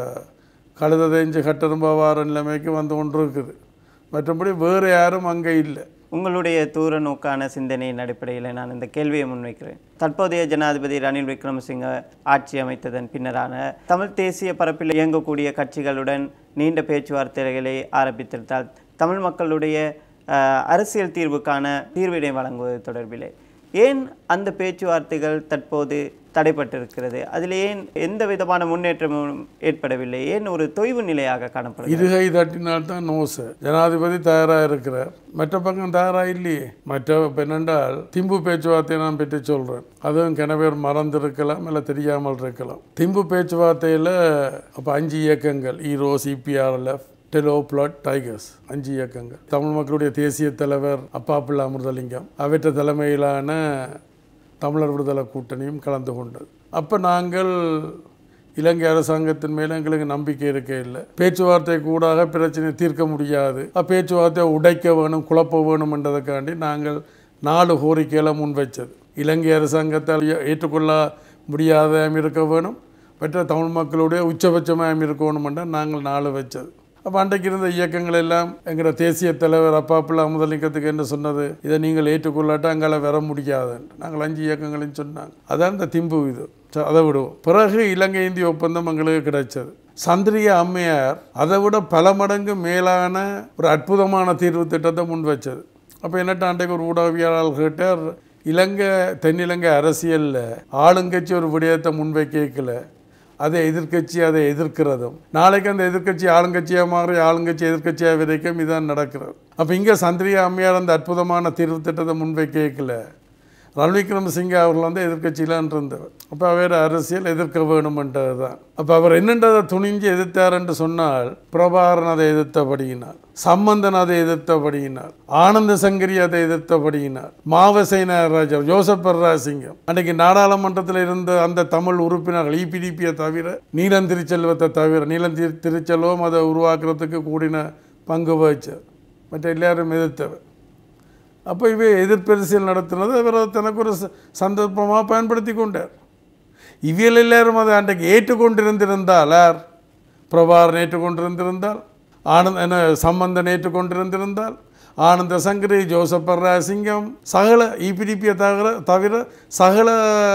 கழுத தேஞ்சு கட்டரும்பாவார நிலைமைக்கு வந்து கொண்டு இருக்குது மற்றபடி வேறு யாரும் அங்கே இல்லை உங்களுடைய தூர நோக்கான சிந்தனையின் அடிப்படையில் நான் இந்த கேள்வியை முன்வைக்கிறேன் தற்போதைய ஜனாதிபதி ரணில் விக்ரமசிங்க ஆட்சி அமைத்ததன் பின்னரான தமிழ் தேசிய பரப்பில் இயங்கக்கூடிய கட்சிகளுடன் நீண்ட பேச்சுவார்த்தைகளை ஆரம்பித்திருந்தால் தமிழ் மக்களுடைய அஹ், அரசியல் தீர்வுக்கான தீர்வினை வழங்குவது தொடர்பிலே ஏன் அந்த பேச்சுவார்த்தைகள் தற்போது தடைப்பட்டிருக்கிறது அதில் ஏன் எந்த விதமான முன்னேற்றமும் ஏற்படவில்லை ஏன் ஒரு தொய்வு நிலையாக காணப்படுகிறது இருகை தட்டினால் தான் நோசு ஜனாதிபதி தயாராக இருக்கிறார் மற்ற பக்கம் தயாராக இல்லையே மற்ற இப்ப என்னென்றால் திம்பு பேச்சுவார்த்தையை நான் பற்றி சொல்கிறேன் அதுவும் கிண பேர் மறந்திருக்கலாம் இல்லை தெரியாமல் இருக்கலாம் திம்பு பேச்சுவார்த்தையில் அப்போ அஞ்சு இயக்கங்கள் EROS EPRLF TELO PLOTE Tigers அஞ்சு இயக்கங்கள் தமிழ் மக்களுடைய தேசிய தலைவர் அப்பாப்பிள்ளை அமிர்தலிங்கம் அவற்ற தலைமையிலான தமிழர் விடுதலை கூட்டணியும் கலந்து கொண்டது அப்போ நாங்கள் இலங்கை அரசாங்கத்தின் மேலே எங்களுக்கு நம்பிக்கை இருக்க இல்லை பேச்சுவார்த்தை கூடாக பிரச்சனை தீர்க்க முடியாது அப்ப பேச்சுவார்த்தையை உடைக்க வேணும் குழப்ப வேணும் என்றதுக்காண்டி நாங்கள் நாலு கோரிக்கைகளை முன்வைச்சது இலங்கை அரசாங்கத்தால் ஏ- ஏற்றுக்கொள்ள முடியாதையும் இருக்க வேணும் மற்ற தமிழ் மக்களுடைய உச்சபட்சமாயும் இருக்கணும் என்றால் நாங்கள் நாலு வச்சது அப்போ அன்றைக்கு இருந்த இயக்கங்கள் எல்லாம் எங்களோட தேசிய தலைவர் அப்பாப்புள்ள அமுதலிங்கத்துக்கு என்ன சொன்னது இதை நீங்கள் ஏற்றுக்கொள்ளாட்டா அங்கால வர முடியாது நாங்கள் அஞ்சு இயக்கங்களையும் சொன்னாங்க அதான் இந்த திம்பு இது சரி, அதை விடுவோம் பிறகு இலங்கை இந்திய ஒப்பந்தம் எங்களுக்கு கிடைச்சது சந்திரியா அம்மையார் அதை விட பல மடங்கு மேலான ஒரு அற்புதமான தீர்வு திட்டத்தை முன் வச்சது அப்போ என்னட்ட அன்றைக்கு ஒரு ஊடகவியலாளர் கேட்டார் இலங்கை தென்னிலங்கை அரசியலில் ஆளுங்கட்சி ஒரு விடயத்தை முன்வைக்கல அதை எதிர்க்கட்சி அதை எதிர்க்கிறதும் நாளைக்கு அந்த எதிர்க்கட்சி ஆளுங்கட்சியாக மாறி ஆளுங்கட்சி எதிர்க்கட்சியாக விதைக்கும் இதான் நடக்கிறது அப்போ இங்கே சந்திரியா அம்மையார் அந்த அற்புதமான தீர்வு திட்டத்தை முன்வைக்கல ரணில் விக்ரமசிங்கே அவர்கள் வந்து எதிர்க்கட்சியிலான் இருந்தவர் அப்போ அவர் அரசியல் எதிர்க்க வேணுமென்றது தான் அப்போ அவர் என்னன்றதை துணிஞ்சு எதிர்த்தார் என்று சொன்னால் பிரபாகரன் அதை எதிர்த்தபடியினார் சம்பந்தன் அதை எதிர்த்தபடியினார் ஆனந்த சங்கரி அதை எதிர்த்தபடியினார் மாவசேன ராஜா ஜோசப் பர்ராசிங்கம் அன்றைக்கு நாடாளுமன்றத்தில் இருந்த அந்த தமிழ் உறுப்பினர்கள் இபிடிபியை தவிர நீலன் திருச்செல்வத்தை தவிர நீலன் திரு திருச்செல்வம் அதை உருவாக்குறதுக்கு கூடின பங்கு வகிச்சார் மற்ற எல்லாரும் எதிர்த்தவர் அப்போ இவை எதிர்பரிசியல் நடத்தினது அவர் அதை தனக்கு ஒரு ச- சந்தர்ப்பமாக பயன்படுத்தி கொண்டார் இவியல் எல்லாரும் அதை அன்றைக்கு ஏற்றுக்கொண்டிருந்திருந்தால் யார் பிரபாகரன் ஏற்றுக்கொண்டிருந்திருந்தால் ஆனந்த் என்ன சம்பந்தன் ஏற்றுக்கொண்டிருந்திருந்தால் ஆனந்த சங்கரி ஜோசப் பர்ராசிங்கம் சகல இபிடிபியை தவிர தவிர சகல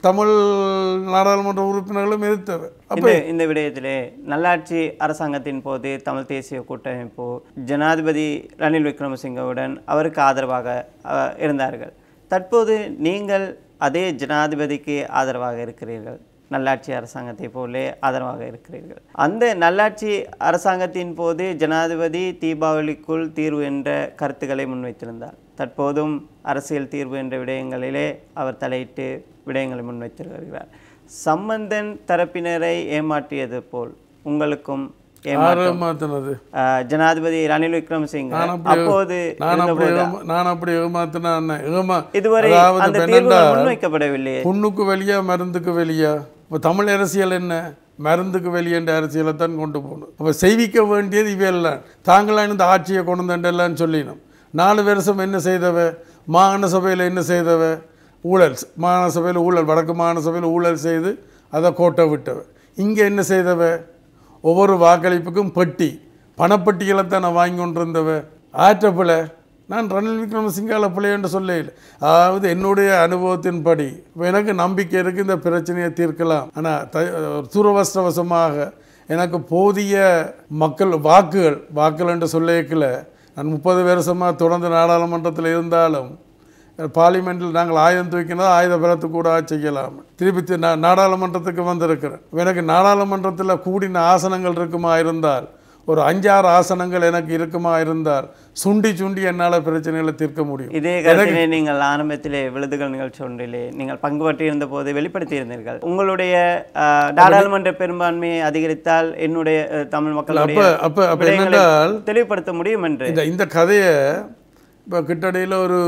தமிழ் நாடாளுமன்ற உறுப்பினர்களும் எதிர்த்தவை இந்த இந்த விடயத்திலே நல்லாட்சி அரசாங்கத்தின் போது தமிழ் தேசிய கூட்டமைப்பு ஜனாதிபதி ரணில் விக்ரமசிங்கவுடன் அவருக்கு ஆதரவாக அஹ், இருந்தார்கள் தற்போது நீங்கள் அதே ஜனாதிபதிக்கு ஆதரவாக இருக்கிறீர்கள் நல்லாட்சி அரசாங்கத்தை போலே ஆதரவாக இருக்கிறீர்கள் அந்த நல்லாட்சி அரசாங்கத்தின் போது ஜனாதிபதி தீபாவளிக்குள் தீர்வு என்ற கருத்துக்களை முன்வைத்திருந்தார் தற்போதும் அரசியல் தீர்வு என்ற விடயங்களிலே அவர் தலையிட்டு விடயங்களை முன்வைத்து வருகிறார் சம்பந்தன் தரப்பினரை ஏமாற்றியது போல் உங்களுக்கும் ஏமா யாரை மாற்றினது ஆஹ் ஜனாதிபதி ரணில் விக்ரமசிங்க நான் அப்படி- அப்போது நான் அப்படி இருந்தபோது ஏமா- நான் அப்படி ஏமாத்தினா என்ன ஏமா இதுவரை அதாவது அந்த இப்ப தீர்வுகள் என்னண்டா, முன்வைக்கப்படவில்லையே புண்ணுக்கு வெளியா மருந்துக்கு வெளியா இப்போ தமிழ் அரசியல் என்ன மருந்துக்கு வெளியேன்ற அரசியலை தான் கொண்டு போகணும் அப்போ செய்விக்க வேண்டியது இவையெல்லாம் தாங்களாம் இந்த ஆட்சியை கொண்டு வந்தெல்லாம் சொல்லினோம் நாலு வருஷம் என்ன செய்தவ மாகாண சபையில் என்ன செய்தவ ஊழல் மாகாண சபையில் ஊழல் வடக்கு மாகாண சபையில் ஊழல் செய்து அதை கோட்டை விட்டவ இங்கே என்ன செய்தவ ஒவ்வொரு வாக்களிப்புக்கும் பெட்டி பணப்பட்டிகளை தான் நான் வாங்கி கொண்டிருந்தவ ஆற்றப்பில நான் ரணில் விக்ரமசிங்கால பிள்ளை என்று சொல்ல இல்லை அதாவது என்னுடைய அனுபவத்தின்படி இப்ப எனக்கு நம்பிக்கை இருக்குது இந்த பிரச்சனையை தீர்க்கலாம் ஆனால் த துரவஸ்தவசமாக எனக்கு போதிய மக்கள் வாக்குகள் வாக்குகள் என்று சொல்லிக்கல நான் முப்பது வருஷமாக தொடர்ந்து நாடாளுமன்றத்தில் இருந்தாலும் பார்லிமெண்ட்டில் நாங்கள் ஆயுதம் தூக்கினா ஆயுத பலத்து கூட செய்யலாம் திருப்பி தி- நான் நாடாளுமன்றத்துக்கு வந்திருக்கிறேன் எனக்கு நாடாளுமன்றத்தில் கூடின ஆசனங்கள் இருக்குமா இருந்தால் ஒரு அஞ்சாறு ஆசனங்கள் எனக்கு இருக்குமா இருந்தால் சுண்டி சுண்டி என்னால் பிரச்சனைகளை தீர்க்க முடியும் இதே கருத்தினை நீங்கள் ஆரம்பத்திலே விழுதுகள் நிகழ்ச்சி ஒன்றிலே நீங்கள் பங்கு பற்றியிருந்த போது வெளிப்படுத்தியிருந்தீர்கள் உங்களுடைய ஆஹ், நாடாளுமன்ற பெரும்பான்மையை அதிகரித்தால் என்னுடைய அஹ், தமிழ் மக்களுடைய அப்போ அப்போ அப்போ விடயங்களை என்னென்றால் தெளிவுபடுத்த முடியும் என்று இந்த இந்த கதையை இப்போ கிட்டடியில் ஒரு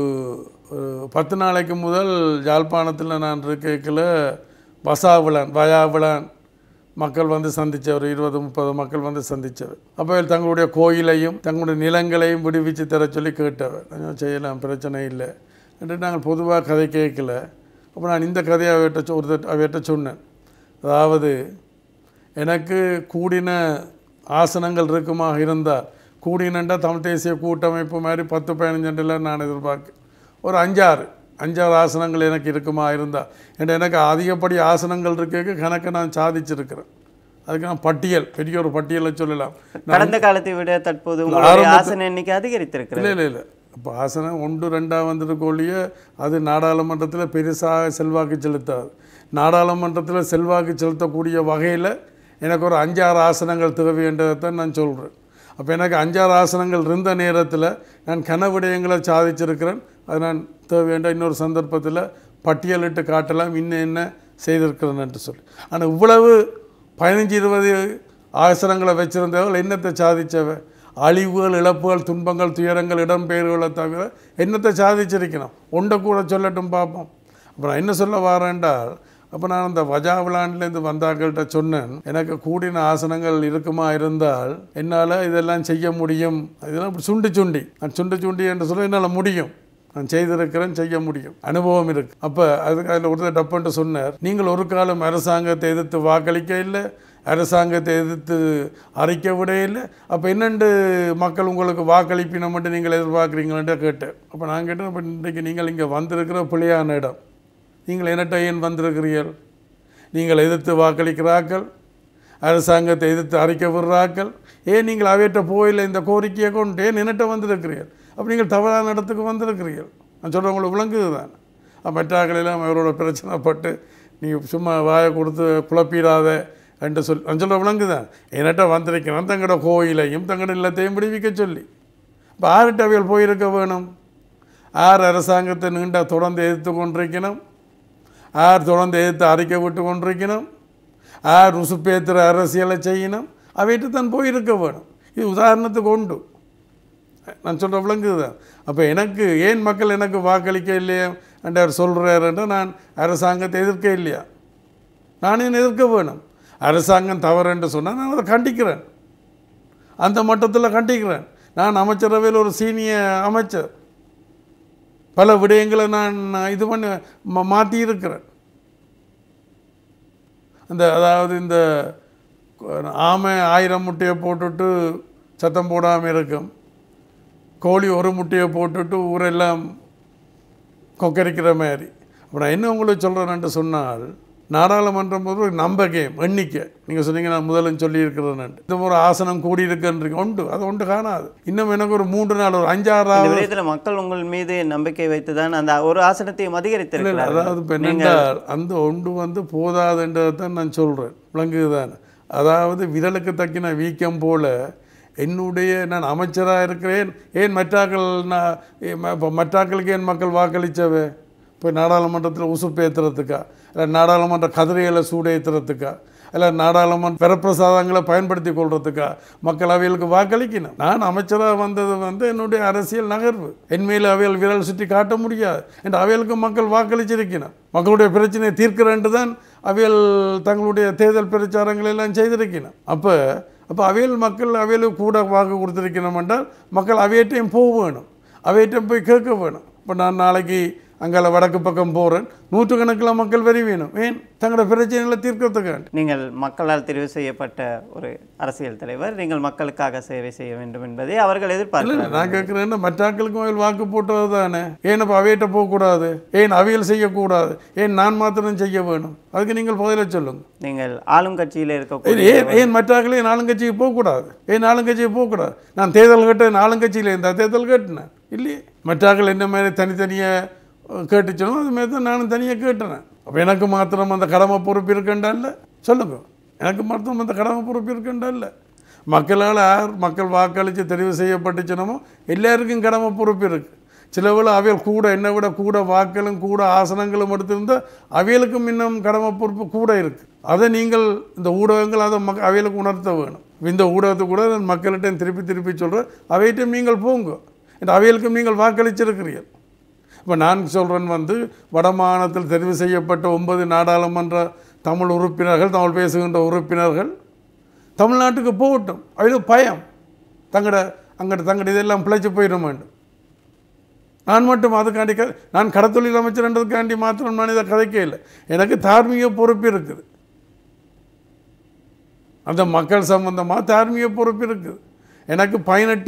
ஒரு பத்து நாளைக்கு முதல் யாழ்ப்பாணத்தில் நான் இருக்கையில் வசாவிளான் வயாவிளான் மக்கள் வந்து சந்தித்தவர் இருபது முப்பது மக்கள் வந்து சந்தித்தவர் அப்போ தங்களுடைய கோயிலையும் தங்களுடைய நிலங்களையும் விடுவிச்சு தர சொல்லி கேட்டவர் நான் செய்யலாம் பிரச்சனை இல்லை என்று நாங்கள் பொதுவாக கதை கேட்கல அப்போ நான் இந்த கதையை அவர்கிட்ட சொ- ஒரு தட்- அவர்கிட்ட சொன்னேன் அதாவது எனக்கு கூடின ஆசனங்கள் இருக்குமாக இருந்தால் கூடினண்டா தமிழ் தேசிய கூட்டமைப்பு மாதிரி பத்து பதினஞ்சுல நான் எதிர்பார்க்க ஒரு அஞ்சாறு அஞ்சாறு ஆசனங்கள் எனக்கு இருக்குமா இருந்தால் ஏன்னா எனக்கு அதிகப்படி ஆசனங்கள் இருக்க கணக்கை நான் சாதிச்சிருக்கிறேன் அதுக்கு நான் பட்டியல் பெரிய ஒரு பட்டியலை சொல்லலாம் கடந்த காலத்தை விட தற்போது உங்களுடைய ஆசன எண்ணிக்கை அதிகரித்திருக்கிறது இல்லை இல்லை இல்லை இப்போ ஆசனம் ஒன்று ரெண்டாக வந்திருக்கொழிய அது நாடாளுமன்றத்தில் பெருசாக செல்வாக்கு செலுத்தாது நாடாளுமன்றத்தில் செல்வாக்கு செலுத்தக்கூடிய வகையில் எனக்கு ஒரு அஞ்சாறு ஆசனங்கள் தேவை என்றதைத்தான் நான் சொல்கிறேன் அப்போ எனக்கு அஞ்சாறு ஆசனங்கள் இருந்த நேரத்தில் நான் கன விடயங்களை சாதிச்சிருக்கிறேன் அது நான் தேவையான இன்னொரு சந்தர்ப்பத்தில் பட்டியலிட்டு காட்டலாம் இன்னும் என்ன செய்திருக்கிறேன் என்று சொல்லி ஆனால் இவ்வளவு பதினஞ்சு இருபது ஆசனங்களை வச்சிருந்தவர்கள் என்னத்தை சாதிச்சவ அழிவுகள் இழப்புகள் துன்பங்கள் துயரங்கள் இடம்பெயர்வுகளை தவிர என்னத்தை சாதிச்சிருக்கணும் ஒன்றை கூட சொல்லட்டும் பார்ப்போம் அப்போ நான் என்ன சொல்ல வரேன்டால் அப்போ நான் அந்த வஜா விளாண்லேருந்து வந்தாக்கள்கிட்ட சொன்னேன் எனக்கு கூடின ஆசனங்கள் இருக்குமா இருந்தால் என்னால் இதெல்லாம் செய்ய முடியும் இதெல்லாம் இப்படி சுண்டி சுண்டி நான் சுண்டி சுண்டி என்று சொல்ல என்னால் முடியும் நான் செய்திருக்கிறேன் செய்ய முடியும் அனுபவம் இருக்கு அப்போ அதுக்கு அதில் ஒருத்தர் டப்புன்ட்டு சொன்னார் நீங்கள் ஒரு காலம் அரசாங்கத்தை எதிர்த்து வாக்களிக்க இல்லை அரசாங்கத்தை எதிர்த்து அறிக்க விட இல்லை அப்போ என்னண்டு மக்கள் உங்களுக்கு வாக்களிப்பினம் மட்டும் நீங்கள் எதிர்பார்க்குறீங்களே கேட்டேன் அப்போ நான் கேட்டேன் அப்போ இன்றைக்கு நீங்கள் இங்கே வந்திருக்கிற பிள்ளையான இடம் நீங்கள் என்னட்ட ஏன் வந்திருக்கிறீர்கள் நீங்கள் எதிர்த்து வாக்களிக்கிறார்கள் அரசாங்கத்தை எதிர்த்து அறிக்கை விடுறாக்கள் ஏன் நீங்கள் அவையிட்ட போயில இந்த கோரிக்கையை கொண்டு ஏன் என்னட்ட வந்திருக்கிறீர்கள் அப்போ நீங்கள் தவறான இடத்துக்கு வந்திருக்கிறீர்கள் நான் சொல்கிறவங்களுக்கு விளங்குது தான் மற்றாக்கள் எல்லாம் அவரோட பிரச்சனைப்பட்டு நீங்கள் சும்மா வாயை கொடுத்து குழப்பிடாத என்று சொல் நான் சொல்கிற விளங்குதான் என்னட்ட வந்திருக்கிறேன் தங்களோட கோயிலையும் தங்களோட இல்லத்தையும் விடுவிக்க சொல்லி இப்போ ஆறுட்ட அவைகள் போயிருக்க வேணும் ஆர் அரசாங்கத்தை நீண்ட தொடர்ந்து எதிர்த்து கொண்டிருக்கணும் ஆர் தொடர்ந்து எதிர்த்து அறிக்கை விட்டு கொண்டிருக்கணும் ஆர் ருசுப்பேத்துற அரசியலை செய்யணும் அவைட்டு தான் போயிருக்க வேணும் இது உதாரணத்துக்கு உண்டு நான் சொல்கிற விளங்குது தான் அப்போ எனக்கு ஏன் மக்கள் எனக்கு வாக்களிக்க இல்லையா என்று அவர் சொல்கிறாருன்ற நான் அரசாங்கத்தை எதிர்க்க இல்லையா நானே எதிர்க்க வேணும் அரசாங்கம் தவறு என்று சொன்னால் நான் அதை கண்டிக்கிறேன் அந்த மட்டத்தில் கண்டிக்கிறேன் நான் அமைச்சரவையில் ஒரு சீனிய அமைச்சர் பல விடயங்களை நான் இது பண்ணி மா- மாற்றி இருக்கிறேன் அந்த அதாவது இந்த ஆமை ஆயிரம் முட்டையை போட்டுட்டு சத்தம் போடாமல் இருக்கும் கோழி ஒரு முட்டையை போட்டுட்டு ஊரெல்லாம் கொக்கரிக்கிற மாதிரி இப்போ நான் என்ன உங்களுக்கு சொல்கிறேன்னு சொன்னால் நாடாளுமன்றம் போது ஒரு நம்பிக்கை எண்ணிக்கை நீங்கள் சொன்னீங்க நான் முதல்ல சொல்லியிருக்கிறேன் இந்த முறை ஆசனம் கூடி இருக்குன்றீங்க உண்டு அது ஒன்று காணாது இன்னும் எனக்கு ஒரு மூன்று நாள் ஒரு அஞ்சாறு இந்த ஆறு விடயத்தில் மக்கள் உங்கள் மீது நம்பிக்கை வைத்துதான் அந்த ஒரு ஆசனத்தையும் அதிகரித்திருக்கிறார்கள் அதாவது இப்போ என்னென்றால் அந்த ஒன்று வந்து போதாதுன்றதை தான் நான் சொல்கிறேன் விளங்குதுதானே அதாவது விரலுக்கு தக்கின வீக்கம் போல என்னுடைய நான் அமைச்சராக இருக்கிறேன் ஏன் மற்றாக்கள் நான் ஏ- ம- இப்ப மற்றாக்களுக்கு ஏன் மக்கள் வாக்களிச்சவே போய் நாடாளுமன்றத்தில் உசுப்பேத்துறதுக்கா இல்லை நாடாளுமன்ற கதிரைகளை சூடேத்துறதுக்கா இல்லை நாடாளுமன்ற வரப்பிரசாதங்களை பயன்படுத்தி கொள்றதுக்கா மக்கள் அவைகளுக்கு வாக்களிக்கணும் நான் அமைச்சராக வந்தது வந்து என்னுடைய அரசியல் நகர்வு என் மேல் அவைகள் விரல் சுற்றி காட்ட முடியாது என்று அவைகளுக்கு மக்கள் வாக்களிச்சிருக்கணும் மக்களுடைய பிரச்சனையை தீர்க்கிறேன்ட்டு தான் அவைகள் தங்களுடைய தேர்தல் பிரச்சாரங்களை எல்லாம் செய்திருக்கணும் அப்போ அப்போ அவையில் மக்கள் அவையில் கூட வாக்கு கொடுத்திருக்கணும் என்றால் மக்கள் அவையிட்டையும் போக வேணும் அவையிட்டையும் போய் கேட்க வேணும் இப்போ நான் நாளைக்கு அங்கால வடக்கு பக்கம் போகிறேன் நூற்றுக்கணக்கில் மக்கள் வரி வேணும் ஏன் தங்களோட பிரச்சனைகளை தீர்க்கிறதுக்காண்டி நீங்கள் மக்களால் தெரிவு செய்யப்பட்ட ஒரு அரசியல் தலைவர் நீங்கள் மக்களுக்காக சேவை செய்ய வேண்டும் என்பதை அவர்கள் இல்லை எதிர்பார்க்கிறார்கள் நான் கேட்குறேன்னா மற்றாக்களுக்கும் அவையில் வாக்கு போட்டது தானே ஏன் அப்போ அவையிட்ட போகக்கூடாது ஏன் அவையில் செய்யக்கூடாது ஏன் நான் மாத்திரம் செய்ய வேணும் அதுக்கு நீங்கள் பதிலை சொல்லுங்க நீங்கள் ஆளும் கட்சியில் இது இருக்கக்கூடிய ஏன் ஏன் மற்றாக்களே ஆளுங்கட்சிக்கு போகக்கூடாது ஏன் ஆளுங்கட்சிக்கு போகக்கூடாது நான் தேர்தல் கேட்டேன் ஆளுங்கட்சியில் இருந்தால் தேர்தல் கேட்டினேன் இல்லையே மற்றாக்கள் என்ன மாதிரி தனித்தனியாக கேட்டுச்சனோ அது மாதிரி தான் நானும் தனியாக கேட்டேன் அப்போ எனக்கு மாத்திரம் அந்த கடமை பொறுப்பு இருக்கண்டா இல்லை சொல்லுங்க எனக்கு மாத்திரம் அந்த கடமை பொறுப்பு இருக்கண்டா இல்லை மக்களால் யார் மக்கள் வாக்களித்து தெரிவு செய்யப்பட்டுச்சுனமோ எல்லாருக்கும் கடமை பொறுப்பு இருக்குது சிலவில் அவைகள் கூட என்னை விட கூட வாக்களும் கூட ஆசனங்களும் எடுத்திருந்தால் அவைகளுக்கும் இன்னும் கடமை பொறுப்பு கூட இருக்குது அதை நீங்கள் இந்த ஊடகங்கள் அதை மக் அவைகளுக்கு உணர்த்த வேணும் இந்த ஊடகத்தை கூட நான் மக்கள்கிட்ட திருப்பி திருப்பி சொல்கிறேன் அவைகிட்ட நீங்கள் போங்க இந்த அவைகளுக்கும் நீங்கள் வாக்களிச்சிருக்கிறீர்கள் இப்போ நான் சொல்கிறேன் வந்து வடமாநிலத்தில் தெரிவு செய்யப்பட்ட ஒன்பது நாடாளுமன்ற தமிழ் உறுப்பினர்கள் தமிழ் பேசுகின்ற உறுப்பினர்கள் தமிழ்நாட்டுக்கு போகட்டும் அது பயம் தங்கட அங்கிட்ட தங்கட இதெல்லாம் பிழைச்சி போயிட வேண்டும் நான் மட்டும் அதுக்காண்டி க நான் கடத்தொழில் அமைச்சர்ன்றதுக்காண்டி மாத்திரம் நான் இதை கதைக்க இல்லை எனக்கு தார்மீக பொறுப்பு இருக்குது அந்த மக்கள் சம்பந்தமாக தார்மீக பொறுப்பு இருக்குது எனக்கு பதினெட்டு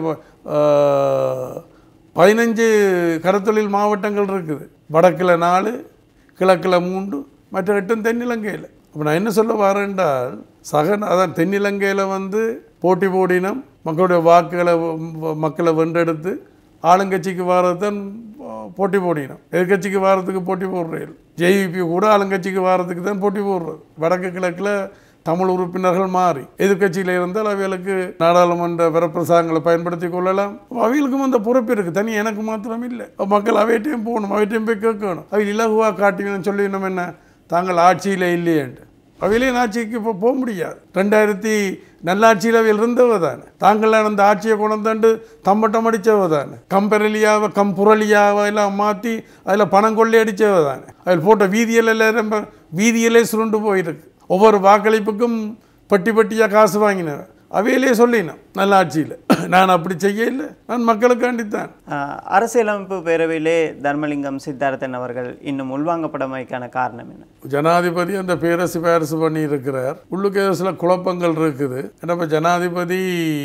பதினஞ்சு கடத்தொழில் மாவட்டங்கள் இருக்குது வடக்கில் நாலு கிழக்கில் மூன்று மற்ற எட்டும் தென்னிலங்கையில் அப்போ நான் என்ன சொல்ல வரேன்றால் சக அதான் தென்னிலங்கையில் வந்து போட்டி போடினம் மக்களுடைய வாக்குகளை வ- மக்களை வென்றெடுத்து ஆளுங்கட்சிக்கு வாரது தான் போட்டி போடினோம் எதிர்கட்சிக்கு வாரத்துக்கு போட்டி போடுறீர்கள் ஜேவிபி கூட ஆளுங்கட்சிக்கு வாரத்துக்கு தான் போட்டி போடுறது வடக்கு கிழக்கில் தமிழ் உறுப்பினர்கள் மாறி எதிர்க்கட்சியில் இருந்தால் அவைகளுக்கு நாடாளுமன்ற வரப்பிரசாதங்களை பயன்படுத்தி கொள்ளலாம் அவைகளுக்கும் அந்த பொறுப்பு இருக்குது தனி எனக்கு மாத்திரம் இல்லை மக்கள் அவையிட்டையும் போகணும் அவையிட்டையும் போய் கேட்கணும் அவை இலகுவாக காட்டினு சொல்லி நம்ம என்ன தாங்கள் ஆட்சியில் இல்லையேன்ட்டு அவையிலேயே ஆட்சிக்கு இப்போ போக முடியாது ரெண்டாயிரத்தி நல்லாட்சியில் அவையில் இருந்தவ தானே தாங்கள் அந்த ஆட்சியை கொண்டாந்து தம்பட்டம் அடித்தவ தானே கம்பெரலியாவை கம்புரலியாவை எல்லாம் மாற்றி அதில் பணம் கொள்ளையடித்தவ தானே அதில் போட்ட வீதியில் எல்லாம் ரொம்ப வீதியிலே சுருண்டு போயிருக்கு ஒவ்வொரு வாக்களிப்புக்கும் பட்டி பட்டியாக காசு வாங்கினேன் அவையிலே சொல்லினேன் நல்ல ஆட்சியில் நான் அப்படி செய்ய இல்லை நான் மக்களுக்காண்டித்தான் ஆஹ், அரசியலமைப்பு பேரவையிலே தர்மலிங்கம் சித்தார்த்தன் அவர்கள் இன்னும் உள்வாங்கப்படமைக்கான காரணம் என்ன ஜனாதிபதி அந்த பேரை சிபாரிசு பண்ணி இருக்கிறார் உள்ளுக்கு சில குழப்பங்கள் இருக்குது ஏன்னா இப்போ ஜனாதிபதி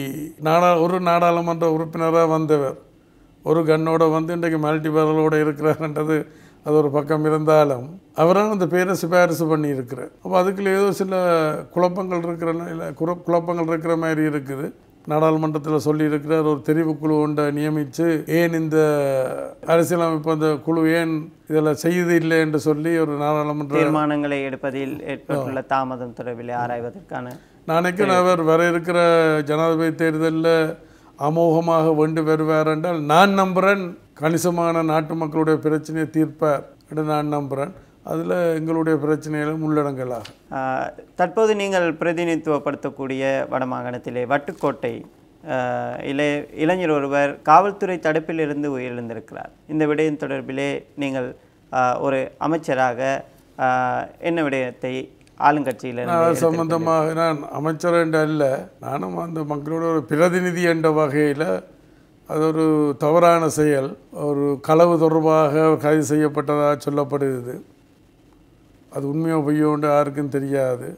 நாடா ஒரு நாடாளுமன்ற உறுப்பினராக வந்தவர் ஒரு கண்ணோட வந்து இன்றைக்கு மல்டி பேரலோட இருக்கிறார்ன்றது அது ஒரு பக்கம் இருந்தாலும் அவரால் அந்த பேரை சிபாரிசு பண்ணி இருக்கிறார் அப்போ அதுக்குள்ள ஏதோ சில குழப்பங்கள் இருக்கிற இல்லை குற- குழப்பங்கள் இருக்கிற மாதிரி இருக்குது நாடாளுமன்றத்தில் சொல்லியிருக்கிறார் ஒரு தெரிவுக்குழு ஒன்றை நியமித்து ஏன் இந்த அரசியலமைப்பு அந்த குழு ஏன் இதில் செய்து இல்லை என்று சொல்லி ஒரு நாடாளுமன்ற தீர்மானங்களை எடுப்பதில் ஏற்பட்டுள்ள தாமதம் தொடர்பில் ஆராய்வதற்கான நாளைக்கு அவர் வர இருக்கிற ஜனாதிபதி தேர்தலில் அமோகமாக வென்று வருவார் என்றால் நான் நம்புகிறேன் கணிசமான நாட்டு மக்களுடைய பிரச்சனையை தீர்ப்பார் என்று நான் நம்புகிறேன் அதில் எங்களுடைய பிரச்சனைகளும் உள்ளடங்கலாகும் ஆஹ், தற்போது நீங்கள் பிரதிநிதித்துவப்படுத்தக்கூடிய வடமாகாணத்திலே வட்டுக்கோட்டை ஆஹ், இளைய இளைஞர் ஒருவர் காவல்துறை தடுப்பிலிருந்து உயிரிழந்திருக்கிறார் இந்த விடயம் தொடர்பிலே நீங்கள் ஆஹ், ஒரு அமைச்சராக ஆஹ், என்ன விடயத்தை ஆளுங்கட்சியிலிருந்து அது சம்பந்தமாக நான் அமைச்சர் என்ற அல்ல நானும் அந்த மக்களோட ஒரு பிரதிநிதி என்ற வகையில் அது ஒரு தவறான செயல் ஒரு களவு தொடர்பாக கைது செய்யப்பட்டதாக சொல்லப்படுகிறது அது உண்மையோ பொய்யோண்டு யாருக்கும் தெரியாது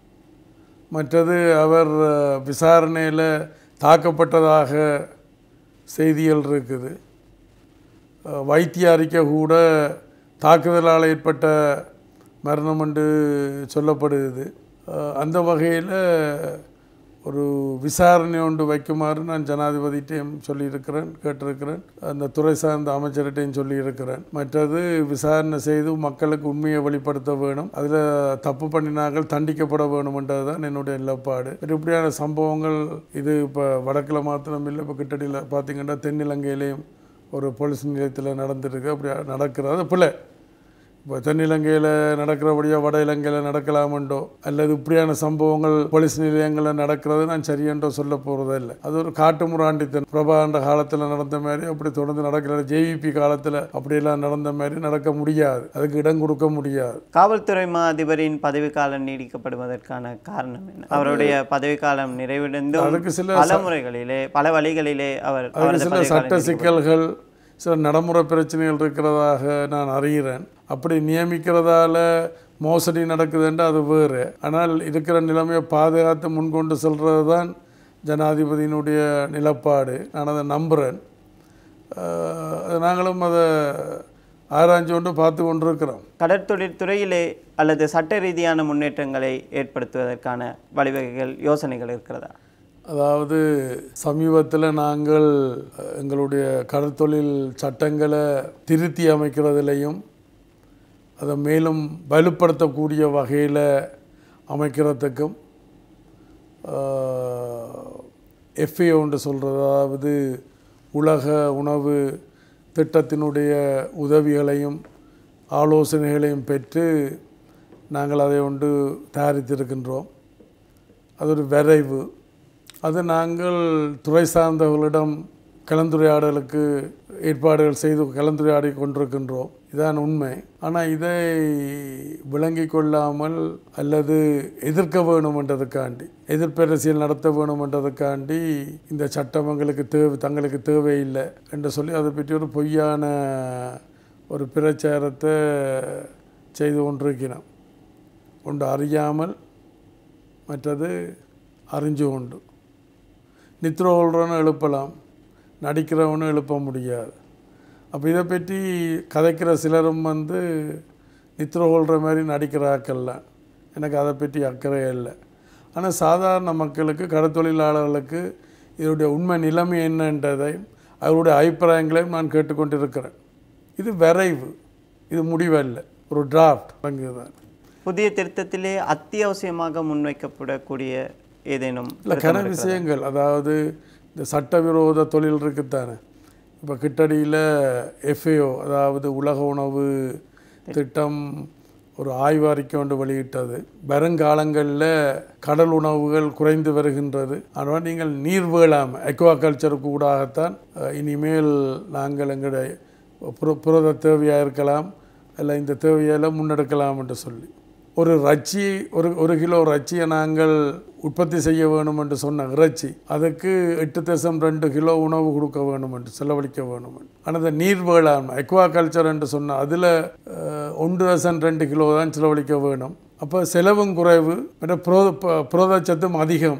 மற்றது அவர் விசாரணையில் தாக்கப்பட்டதாக செய்திகள் இருக்குது அஹ், வைத்திய அறிக்கை கூட தாக்குதலால் ஏற்பட்ட மரணம் என்று சொல்லப்படுகிறது அஹ் அந்த வகையில் ஒரு விசாரணை ஒன்று வைக்குமாறு நான் ஜனாதிபதிட்டையும் சொல்லியிருக்கிறேன் கேட்டிருக்கிறேன் அந்த துறை சார்ந்த அமைச்சர்கிட்டையும் சொல்லியிருக்கிறேன் மற்றது விசாரணை செய்து மக்களுக்கு உண்மையை வெளிப்படுத்த வேணும் அதில் தப்பு பண்ணினார்கள் தண்டிக்கப்பட வேணுமென்றது தான் என்னுடைய நிலப்பாடு இப்படியான சம்பவங்கள் இது இப்போ வடக்கில் மாத்திரம் இல்லை இப்போ கிட்டடியில் பார்த்தீங்கன்னா தென்னிலங்கையிலையும் ஒரு போலீஸ் நிலையத்தில் நடந்திருக்கு அப்படி நடக்கிறது அது பிள்ளை இப்போ தென்னிலங்கையில் நடக்கிறபடியோ வட இலங்கையில் நடக்கலாமென்றோ அல்லது இப்படியான சம்பவங்கள் போலீஸ் நிலையங்களில் நடக்கிறது நான் சரியென்றோ சொல்ல போகிறதே இல்லை அது ஒரு காட்டு முராண்டித்தன் பிரபாண்ட காலத்தில் நடந்த மாதிரி அப்படி தொடர்ந்து நடக்கிற ஜேவிபி காலத்தில் அப்படியெல்லாம் நடந்த மாதிரி நடக்க முடியாது அதுக்கு இடம் கொடுக்க முடியாது காவல்துறை மா அதிபரின் பதவிக்காலம் நீடிக்கப்படுவதற்கான காரணம் என்ன அவருடைய பதவிக்காலம் நிறைவடைந்தும் அதுக்கு சில பல முறைகளிலே பல வழிகளிலே அவர் அதுக்கு அவரது சில பதவிக்காலம் சட்ட சிக்கல்கள் சில நடைமுறை பிரச்சனைகள் இருக்கிறதாக நான் அறிகிறேன் அப்படி நியமிக்கிறதால மோசடி நடக்குதுன்ற அது வேறு ஆனால் இருக்கிற நிலைமையை பாதுகாத்து முன்கொண்டு செல்றது தான் ஜனாதிபதியினுடைய நிலப்பாடு நான் அதை நம்புகிறேன் அஹ், அது நாங்களும் அதை ஆராய்ஞ்சு கொண்டு பார்த்து கொண்டிருக்கிறோம் கடற்தொழில் துறையிலே அல்லது சட்ட ரீதியான முன்னேற்றங்களை ஏற்படுத்துவதற்கான வழிவகைகள் யோசனைகள் இருக்கிறதா அதாவது சமீபத்தில் நாங்கள் அஹ், எங்களுடைய கடற்தொழில் சட்டங்களை திருத்தி அமைக்கிறதுலையும் அதை மேலும் வலுப்படுத்தக்கூடிய வகையில் அமைக்கிறதுக்கும் எஃப்ஏஓன்று சொல்கிறது அதாவது உலக உணவு திட்டத்தினுடைய உதவிகளையும் ஆலோசனைகளையும் பெற்று நாங்கள் அதை ஒன்று தயாரித்திருக்கின்றோம் அது ஒரு விரைவு அது நாங்கள் துறை சார்ந்தவர்களிடம் கலந்துரையாடலுக்கு ஏற்பாடுகள் செய்து கலந்துரையாடி கொண்டிருக்கின்றோம் இதான் உண்மை ஆனால் இதை விளங்கி கொள்ளாமல் அல்லது எதிர்க்க வேணுமென்றதுக்காண்டி எதிர்ப்பரசியல் நடத்த வேணுமென்றதுக்காண்டி இந்த சட்டம் எங்களுக்கு தேவை தங்களுக்கு தேவையில்லை என்று சொல்லி அதை பற்றி ஒரு பொய்யான ஒரு பிரச்சாரத்தை செய்து கொண்டிருக்கிறோம் ஒன்று அறியாமல் மற்றது அறிஞ்சு கொண்டு நித்ர கொள்றவனும் எழுப்பலாம் நடிக்கிறவனும் எழுப்ப முடியாது அப்போ இதை பற்றி கதைக்கிற சிலரும் வந்து நித்ர கொள்கிற மாதிரி நடிக்கிறாக்கெல்லாம் எனக்கு அதை பற்றி அக்கறை இல்லை ஆனால் சாதாரண மக்களுக்கு கடத்தொழிலாளர்களுக்கு இதனுடைய உண்மை நிலைமை என்னன்றதை அவருடைய அபிப்பிராயங்களையும் நான் கேட்டுக்கொண்டிருக்கிறேன் இது விரைவு இது முடிவல்ல ஒரு டிராஃப்ட் அங்குதான் புதிய திருத்தத்திலே அத்தியாவசியமாக முன்வைக்கப்படக்கூடிய ஏதேனும் இல்லை கன விஷயங்கள் அதாவது இந்த சட்டவிரோத தொழில் இருக்குத்தானே இப்போ கிட்டடியில் எஃப்ஏஓ அதாவது உலக உணவு திட்டம் ஒரு ஆய்வு அறிக்கை ஒன்று வெளியிட்டது வருங்காலங்களில் கடல் உணவுகள் குறைந்து வருகின்றது ஆனால் நீங்கள் நீர் வேளாமை அக்வாகல்ச்சருக்கு கூடாகத்தான் அஹ், இனிமேல் நாங்கள் எங்களுடைய புர புரத தேவையாக இருக்கலாம் இல்லை இந்த தேவையெல்லாம் முன்னெடுக்கலாம் என்று சொல்லி ஒரு இறைச்சி ஒரு ஒரு கிலோ இறைச்சியை நாங்கள் உற்பத்தி செய்ய வேணும் என்று சொன்ன இறைச்சி அதுக்கு எட்டு தசம் ரெண்டு கிலோ உணவு கொடுக்க வேணும் என்று செலவழிக்க வேணும் என்று. ஆனால் இந்த நீர் வேளாண்மை அக்வாகல்ச்சர் என்று சொன்ன அதில் ஒன்று தசம் ரெண்டு கிலோ தான் செலவழிக்க வேணும் அப்போ செலவும் குறைவு மற்ற புரோத ப- புரதச்சத்தும் அதிகம்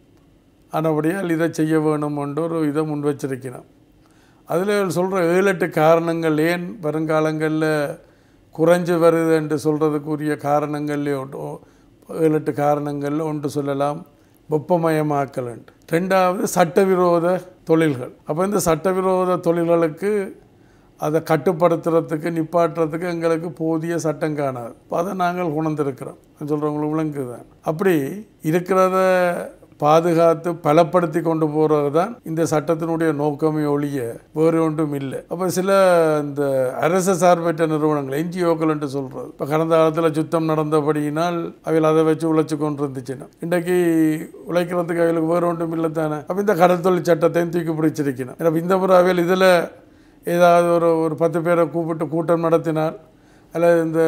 ஆனபடியால் இதை செய்ய வேணும் என்று ஒரு இதை முன் வச்சிருக்கிறோம் அதில் சொல்கிற ஏழு எட்டு காரணங்கள் ஏன் வருங்காலங்களில் குறைஞ்சு வருது என்று சொல்கிறதுக்குரிய காரணங்கள்லே ஒன்று ஏழு எட்டு காரணங்களில் ஒன்று சொல்லலாம் வெப்பமயமாக்கல் என்று ரெண்டாவது சட்டவிரோத தொழில்கள் அப்போ இந்த சட்டவிரோத தொழில்களுக்கு அதை கட்டுப்படுத்துறதுக்கு நிப்பாட்டுறதுக்கு எங்களுக்கு போதிய சட்டம் காணாது அப்போ அதை நாங்கள் உணர்ந்திருக்கிறோம் சொல்கிறவங்களுக்கு விளங்குதான் அப்படி இருக்கிறத பாதுகாத்து பலப்படுத்தி கொண்டு போகிறது தான் இந்த சட்டத்தினுடைய நோக்கமே ஒழிய வேறு ஒன்றும் இல்லை அப்போ சில இந்த அரசு சார்பற்ற நிறுவனங்கள் என்ஜிஓக்கள் என்று சொல்கிறது இப்போ கடந்த காலத்தில் சுத்தம் நடந்தபடியினால் அவைகள் அதை வச்சு உழைச்சி கொண்டு இருந்துச்சுன்னா இன்றைக்கு உழைக்கிறதுக்கு அவைகளுக்கு வேறு ஒன்றும் இல்லை தானே அப்போ இந்த கடல் தொழில் சட்டத்தையும் தூக்கி பிடிச்சிருக்கணும் அப்ப இந்த முறை அவைகள் இதில் ஏதாவது ஒரு ஒரு பத்து பேரை கூப்பிட்டு கூட்டம் நடத்தினால் அல்லது இந்த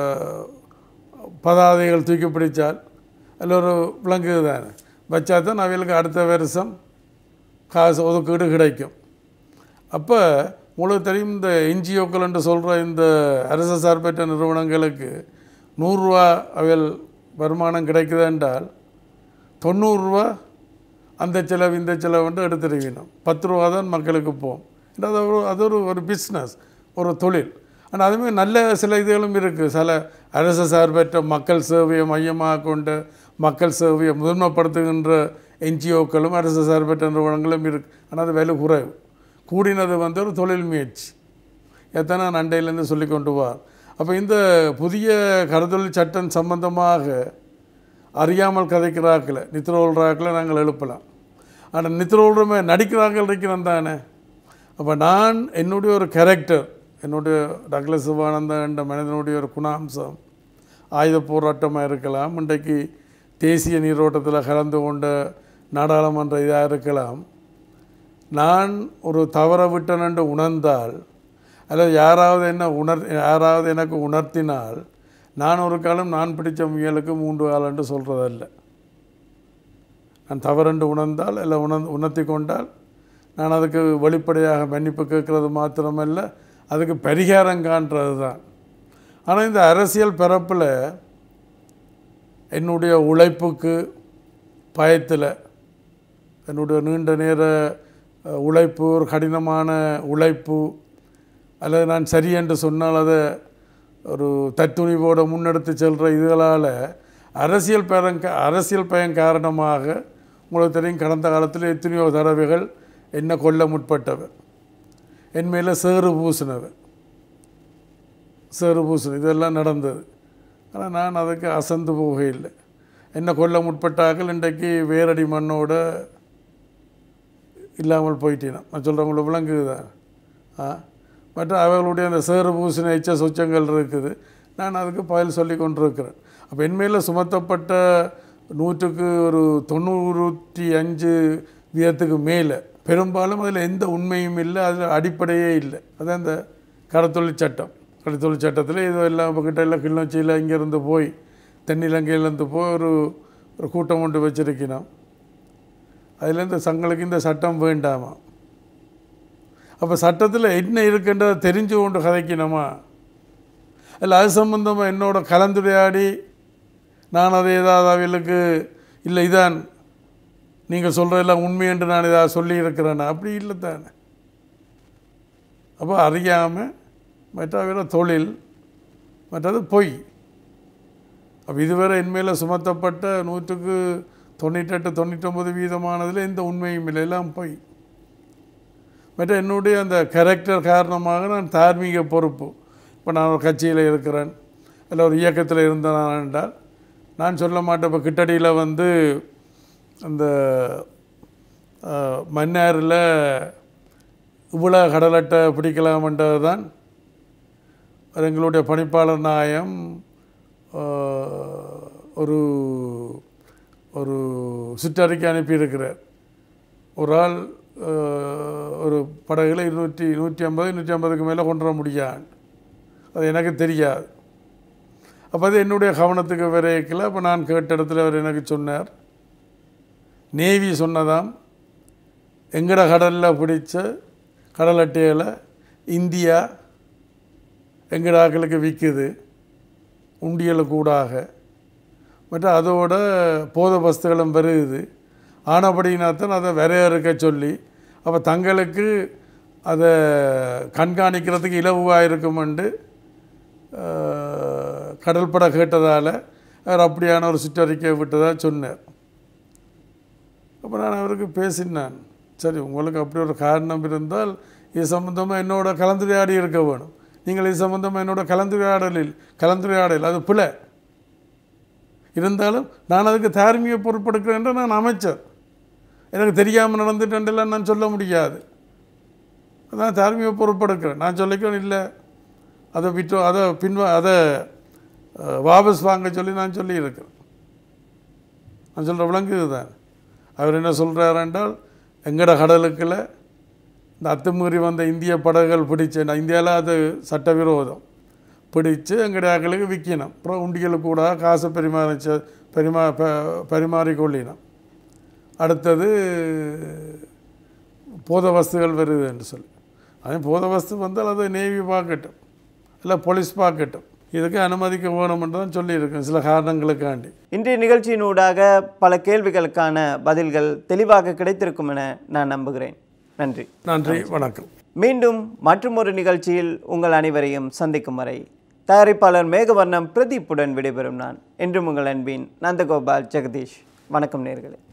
பதாதைகள் தூக்கி பிடிச்சால் அதில் ஒரு விலங்கு தானே வச்சா தான் அவைகளுக்கு அடுத்த வருஷம் காசு ஒதுக்கீடு கிடைக்கும் அப்போ உங்களுக்கு தெரியும் இந்த என்ஜிஓக்கள் என்று சொல்கிற இந்த அரசு சார்பற்ற நிறுவனங்களுக்கு நூறுரூவா அவைகள் வருமானம் கிடைக்குது என்றால் தொண்ணூறுரூவா அந்த செலவு இந்த செலவு வந்து எடுத்துருக்கணும் பத்து ரூபா தான் மக்களுக்கு போகும் அது ஒரு அது ஒரு ஒரு பிஸ்னஸ் ஒரு தொழில் ஆனால் அதுமாதிரி நல்ல சில இதுகளும் இருக்குது சில அரசு சார்பற்ற மக்கள் சேவையை மையமாக கொண்ட மக்கள் சேவையை முதன்மைப்படுத்துகின்ற என்ஜிஓக்களும் அரசு சார்பற்ற நிறுவனங்களும் இருக்குது ஆனால் அது விலை குறைவு கூடினது வந்து ஒரு தொழில் முயற்சி எத்தனை நான் அண்டையிலேருந்து சொல்லி கொண்டு வார் அப்போ இந்த புதிய கடத்தொழில் சட்டம் சம்பந்தமாக அறியாமல் கதைக்கிறாக்களை நித்திரோல்றாக்களை நாங்கள் எழுப்பலாம் ஆனால் நித்திரோல்றமே நடிக்கிறார்கள் இருக்கிறோம் தானே அப்போ நான் என்னுடைய ஒரு கேரக்டர் என்னுடைய டக்ளஸ் சிவானந்தன் என்ற மனிதனுடைய ஒரு குணாம்சம் ஆயுத போராட்டமாக இருக்கலாம் இன்றைக்கு தேசிய நீரோட்டத்தில் கலந்து கொண்ட நாடாளுமன்ற இதாக இருக்கலாம் நான் ஒரு தவற விட்டேன் என்று உணர்ந்தால் அல்லது யாராவது என்ன உணர் யாராவது எனக்கு உணர்த்தினால் நான் ஒரு காலம் நான் பிடித்த முயலுக்கு மூன்று காலம் என்று சொல்கிறதல்ல நான் தவறென்று உணர்ந்தால் இல்லை உணர் உணர்த்தி கொண்டால் நான் அதுக்கு வெளிப்படையாக மன்னிப்பு கேட்கறது மாத்திரமல்ல அதுக்கு பரிகாரம் காண்றது தான் ஆனால் இந்த அரசியல் பிறப்பில் என்னுடைய உழைப்புக்கு பயத்தில் என்னுடைய நீண்ட நேர அஹ், உழைப்பு ஒரு கடினமான உழைப்பு அல்லது நான் சரி என்று சொன்னால் அதை ஒரு தத்துணிவோடு முன்னெடுத்து செல்கிற இதுகளால் அரசியல் பயன் அரசியல் பயன் காரணமாக உங்களுக்கு தெரியும் கடந்த காலத்தில் எத்தனையோ தடவைகள் என்ன கொல்ல முற்பட்டவர் என் மேலே சேறு பூசினவர் சேறு பூசின இதெல்லாம் நடந்தது ஆனால் நான் அதுக்கு அசந்து போகையில்லை என்ன கொல்ல முற்பட்டாக்கள் இன்றைக்கு வேரடி மண்ணோட இல்லாமல் போயிட்டேன் நான் சொல்கிறவங்களுக்கு விளங்குதுதான் ஆ மற்ற அவர்களுடைய அந்த சேறு பூசின எச்ச சொச்சங்கள் இருக்குது நான் அதுக்கு பதில் சொல்லி கொண்டிருக்கிறேன் அப்போ என் மேலே சுமத்தப்பட்ட நூற்றுக்கு ஒரு தொண்ணூற்றி அஞ்சு வீதத்துக்கு மேலே பெரும்பாலும் அதில் எந்த உண்மையும் இல்லை அதில் அடிப்படையே இல்லை அதான் இந்த கடத்தொழில் சட்டம் கடத்தொழில் சட்டத்தில் இது எல்லாம் இப்போ கிட்ட எல்லாம் கிளிநொச்சியில் இங்கேருந்து போய் தென்னிலங்கையிலேருந்து போய் ஒரு ஒரு கூட்டம் கொண்டு வச்சிருக்கணும் அதுலேருந்து சங்களுக்கு இந்த சட்டம் வேண்டாமா அப்போ சட்டத்தில் என்ன இருக்குன்றதை தெரிஞ்சு கொண்டு கதைக்கணுமா இல்லை அது சம்பந்தமாக என்னோட கலந்துரையாடி நான் அதை ஏதாவது அவைகளுக்கு இல்லை இதான் நீங்கள் சொல்கிறதெல்லாம் உண்மை என்று நான் ஏதாவது சொல்லி இருக்கிறேன்னா அப்படி இல்லை தானே அப்போ அறியாமல் மற்ற தொழில் மற்றது பொய் அப்போ இதுவரை என் மேலே சுமத்தப்பட்ட நூற்றுக்கு தொண்ணூற்றெட்டு தொண்ணூற்றொம்பது வீதமானதில் எந்த உண்மையும் இல்லை எல்லாம் பொய் மற்ற என்னுடைய அந்த கேரக்டர் காரணமாக நான் தார்மீக பொறுப்பு இப்போ நான் ஒரு கட்சியில் இருக்கிறேன் இல்லை ஒரு இயக்கத்தில் இருந்தேன் நான் என்றால் நான் சொல்ல மாட்டேன் இப்போ கிட்டடியில் வந்து அந்த அஹ், மன்னாரில் இவ்வளோ கடலட்டை பிடிக்கலாம்ன்றது தான் அது எங்களுடைய பணிப்பாளர் நாயம் அஹ், ஒரு ஒரு சிற்றறிக்கை அனுப்பியிருக்கிறார் ஒரு ஆள் அஹ், ஒரு படகுல இருநூற்றி நூற்றி ஐம்பது நூற்றி ஐம்பதுக்கு மேலே கொண்டு வர முடியாது அது எனக்கு தெரியாது அப்போ அது என்னுடைய கவனத்துக்கு வரைக்கல அப்போ நான் கேட்ட இடத்துல அவர் எனக்கு சொன்னார் நேவி சொன்னதாம் எங்கட கடலில் பிடிச்ச கடல் அட்டைகளை இந்தியா எங்கட ஆக்களுக்கு விற்குது உண்டியல் கூடாக மற்ற அதோட போத வஸ்துகளும் வருகுது ஆனபடினாத்தான் அதை வரையறுக்க சொல்லி அப்போ தங்களுக்கு அதை கண்காணிக்கிறதுக்கு இலகுவாக இருக்குமெண்டு அஹ், கடற்படை கேட்டதால் அவர் அப்படியான ஒரு சுற்றறிக்கை விட்டதாக சொன்னார் அப்போ நான் அவருக்கு பேசினான் சரி உங்களுக்கு அப்படி ஒரு காரணம் இருந்தால் இது சம்பந்தமாக என்னோட கலந்துரையாடி இருக்க வேணும் நீங்கள் இது சம்பந்தமாக என்னோட கலந்துரையாடலில் கலந்துரையாடல் அது பிழை இருந்தாலும் நான் அதுக்கு தார்மீக பொறுப்பெடுக்கிறேன் என்று நான் அமைச்சர் எனக்கு தெரியாமல் நடந்துட்டேன்லாம் நான் சொல்ல முடியாது அதான் தார்மீக பொறுப்பெடுக்கிறேன் நான் சொல்லிக்கிறேன் இல்லை அதை விட்டு அதை பின்வா அதை அஹ், வாபஸ் வாங்க சொல்லி நான் சொல்லியிருக்கிறேன் நான் சொல்கிற விளங்குது தான் அவர் என்ன சொல்கிறார் என்றால் எங்கட கடலுக்குள்ள இந்த அத்துமீறி வந்த இந்திய படகுகள் பிடிச்சு நான் இந்தியாவில் அது சட்டவிரோதம் பிடிச்சு எங்கட ஆக்களுக்கு விற்கணும் அப்புறம் உண்டிகளுக்கு கூட காசை பரிமாறிச்ச பரிமா ப- பரிமாறிக்கொள்ளினோம் அடுத்தது போத வஸ்துகள் வருது என்று சொல்லி அதே போத வஸ்து வந்தால் அதை நேவி பார்க்கட்டும் இல்லை போலீஸ் பார்க்கட்டும் இதுக்கு அனுமதிக்க வேணும்னு தான் சொல்லியிருக்கேன் சில காரணங்களுக்காண்டி இன்றைய நிகழ்ச்சியினூடாக பல கேள்விகளுக்கான பதில்கள் தெளிவாக கிடைத்திருக்கும் என நான் நம்புகிறேன் நன்றி நன்றி வணக்கம் மீண்டும் மற்றொரு நிகழ்ச்சியில் உங்கள் அனைவரையும் சந்திக்கும் வரை தயாரிப்பாளர் மேகவர்ணம் பிரதீப்புடன் விடைபெறும் நான் என்றும் உங்கள் அன்பின் நந்தகோபால் ஜெகதீஷ் வணக்கம் நேர்களே